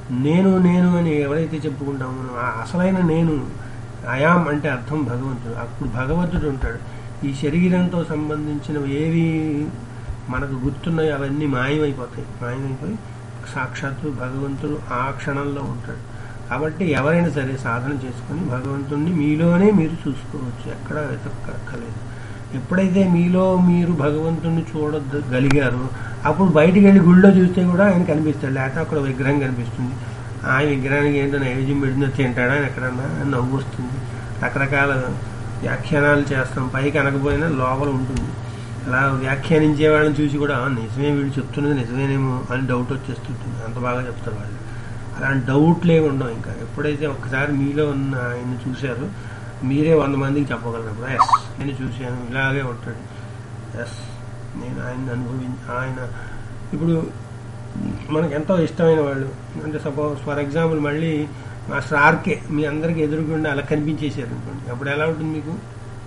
S1: నేను నేను అని ఎవరైతే చెప్పుకుంటామో ఆ అసలైన నేను అయాం అంటే అర్థం భగవంతుడు అప్పుడు భగవంతుడు ఉంటాడు ఈ శరీరంతో సంబంధించినవి ఏవి మనకు గుర్తున్నాయో అవన్నీ మాయమైపోతాయి మాయమైపోయి సాక్షాత్తు భగవంతుడు ఆ క్షణంలో ఉంటాడు కాబట్టి ఎవరైనా సరే సాధన చేసుకొని భగవంతుణ్ణి మీలోనే మీరు చూసుకోవచ్చు ఎక్కడ వెతక్కలేదు ఎప్పుడైతే మీలో మీరు భగవంతుణ్ణి చూడగలిగారో అప్పుడు బయటికి వెళ్ళి గుళ్ళో చూస్తే కూడా ఆయన కనిపిస్తాడు లేకపోతే అక్కడ విగ్రహం కనిపిస్తుంది ఆ విగ్రహానికి ఏంటో నైవేద్యం పెట్టిందో తింటాడా అని ఎక్కడన్నా అని నవ్వు వస్తుంది రకరకాల వ్యాఖ్యానాలు చేస్తాం పైకి అనకపోయినా లోపల ఉంటుంది అలా వ్యాఖ్యానించే వాళ్ళని చూసి కూడా "ఆ, నిజమే వీళ్ళు చెప్తున్నది నిజమేనేమో అని డౌట్ వచ్చేస్తుంటుంది అంత బాగా చెప్తారు వాళ్ళు అలాంటి డౌట్లే ఉండవు ఇంకా ఎప్పుడైతే ఒక్కసారి మీలో ఉన్న ఆయన్ని చూశారో మీరే వంద మందికి చెప్పగలరు ఎస్ నేను చూశాను ఇలాగే ఉంటాడు ఎస్ నేను ఆయన అనుభవి ఆయన ఇప్పుడు మనకు ఎంతో ఇష్టమైన వాళ్ళు అంటే సపోజ్ ఫర్ ఎగ్జాంపుల్ మళ్ళీ మాస్టర్ ఆర్కే మీ అందరికి ఎదురుకుండా అలా కనిపించేసారు అనుకోండి అప్పుడు ఎలా ఉంటుంది మీకు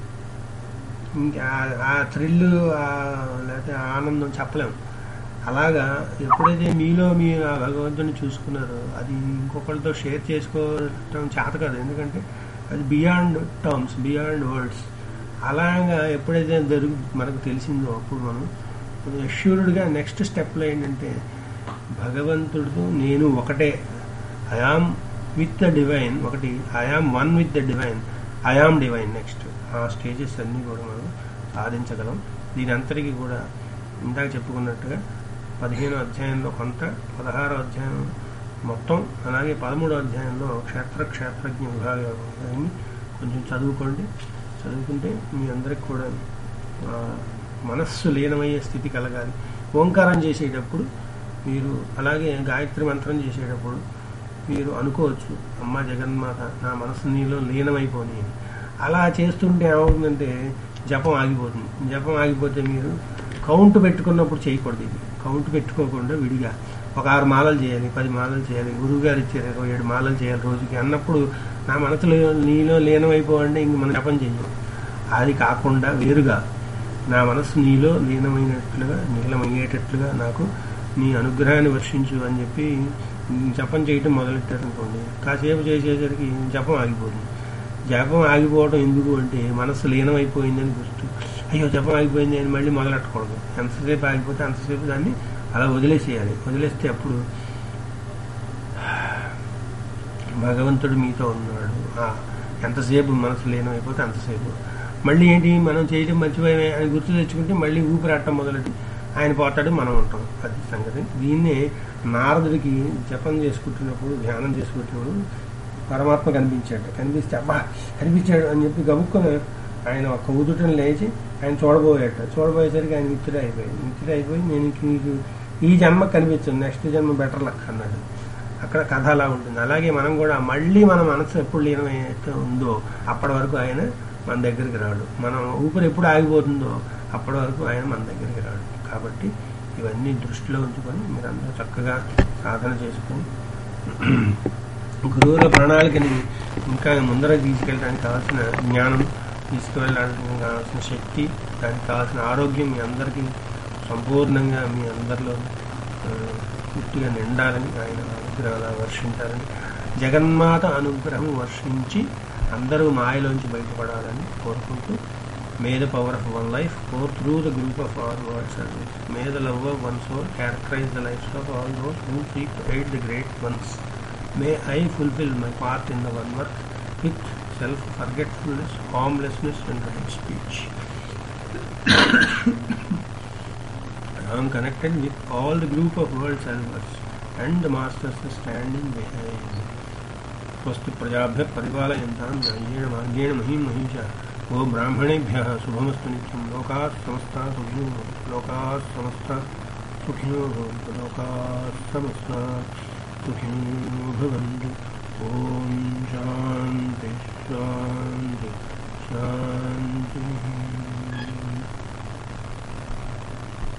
S1: ఇంకా ఆ- ఆ థ్రిల్ లేకపోతే ఆ ఆనందం చెప్పలేము అలాగా ఎప్పుడైతే మీలో మీ ఆ భగవంతుని చూసుకున్నారో అది ఇంకొకరితో షేర్ చేసుకోవటం చేత కాదు ఎందుకంటే అది బియాండ్ టర్మ్స్ బియాండ్ వర్డ్స్ అలాగా ఎప్పుడైతే జరుగు మనకు తెలిసిందో అప్పుడు మనం అష్యూర్డ్గా నెక్స్ట్ స్టెప్లో ఏంటంటే భగవంతుడితో నేను ఒకటే ఐఆమ్ విత్ ద డివైన్ ఒకటి I am one with the divine I am divine next ఆ స్టేజెస్ అన్నీ కూడా మనం సాధించగలం దీని అంతటికి కూడా ఇందాక చెప్పుకున్నట్టుగా పదిహేనో అధ్యాయంలో కొంత పదహారో అధ్యాయం మొత్తం అలాగే పదమూడో అధ్యాయంలో క్షేత్ర క్షేత్రజ్ఞ విభాగాన్ని కొంచెం చదువుకోండి చదువుకుంటే మీ అందరికి కూడా ఆ, మనస్సు లీనమయ్యే స్థితి కలగాలి ఓంకారం చేసేటప్పుడు మీరు అలాగే గాయత్రి మంత్రం చేసేటప్పుడు మీరు అనుకోవచ్చు అమ్మ జగన్మాత నా మనసు నీలో లీనమైపోని అని. అలా చేస్తుంటే ఏమవుతుందంటే జపం ఆగిపోతుంది జపం ఆగిపోతే మీరు కౌంట్ పెట్టుకున్నప్పుడు చేయకూడదు ఇది కౌంట్ పెట్టుకోకుండా విడిగా ఒక ఆరు మాలలు చేయాలి పది మాలలు చేయాలి గురువు గారు ఇచ్చారు ఇరవై ఏడు మాలలు చేయాలి రోజుకి అన్నప్పుడు నా మనసులో నీలో లీనమైపోవండి ఇంక మనం జపం చెయ్యం అది కాకుండా వేరుగా నా మనసు నీలో లీనమైనట్లుగా నీలమయ్యేటట్లుగా నాకు నీ అనుగ్రహాన్ని వర్షించు అని చెప్పి జపం చేయటం మొదలెట్టారనుకోండి కాసేపు చేసేసరికి జపం ఆగిపోతుంది జపం ఆగిపోవడం ఎందుకు అంటే మనసు లీనమైపోయిందని గుర్తు అయ్యో జపం ఆగిపోయింది అని మళ్ళీ మొదలెట్టకూడదు ఎంతసేపు ఆగిపోతే అంతసేపు దాన్ని అలా వదిలేసేయాలి వదిలేస్తే అప్పుడు భగవంతుడు మీతో ఉన్నాడు ఆ, ఎంతసేపు మనసు లీనమైపోతే అంతసేపు మళ్ళీ ఏంటి మనం చేయడం మర్చిపోయామే అని గుర్తు తెచ్చుకుంటే మళ్ళీ ఊపిరాటం మొదలెట్టి ఆయన పోతాడు మనం ఉంటాం అది సంగతి దీన్నే నారదుడికి జపం చేసుకుంటున్నప్పుడు ధ్యానం చేసుకుంటున్నప్పుడు పరమాత్మ కనిపించాడు కనిపిస్తే అబ్బా కనిపించాడు అని చెప్పి గబుక్కుని ఆయన ఒక ఉదుటను లేచి ఆయన చూడబోయాట చూడబోయేసరికి ఆయన మిత్రుడు అయిపోయింది మిత్రుడు అయిపోయి నేను ఇంక నీకు ఈ జన్మ కనిపించను నెక్స్ట్ జన్మ బెటర్ లక్ అన్నాడు అక్కడ కథ అలా ఉంటుంది అలాగే మనం కూడా మళ్ళీ మన మనసు ఎప్పుడు లీనమైతే ఉందో అప్పటి వరకు ఆయన మన దగ్గరికి రాడు మనం ఊపిరి ఎప్పుడు ఆగిపోతుందో అప్పటి వరకు ఆయన మన దగ్గరికి రాడు కాబట్టి ఇవన్నీ దృష్టిలో ఉంచుకొని మీరందరూ చక్కగా సాధన చేసుకొని గురువుల ప్రణాళికని ఇంకా ముందర తీసుకెళ్ళడానికి కావాల్సిన జ్ఞానం తీసుకువెళ్ళడానికి కావాల్సిన శక్తి దానికి కావాల్సిన ఆరోగ్యం మీ అందరికీ సంపూర్ణంగా మీ అందరిలో ఆ, పూర్తిగా నిండాలని ఆయన అనుగ్రహాలు వర్షించాలని జగన్మాత అనుగ్రహం వర్షించి అందరూ మాయలోంచి బయటపడాలని కోరుకుంటూ may the power of one life pour through the group of all world service may the love of one soul characterize the life of all those who seek to aid the great ones may I fulfill my part in the one work with self forgetfulness harmlessness and right speech I am connected with all the group of world servers and the masters standing behind. स्वस्ति प्रजाभ्य परिपालयन्तां न्याय्येण मार्गेण महीं महीं च वो ब्राह्मणेभ्यः शुभमस्तु नित्यं लोकाः समस्ताः सुखिनो भवन्तु लोकाः समस्ताः सुखिनो भवन्तु लोकाः समस्ताः सुखिनो भवन्तु ॐ शान्ति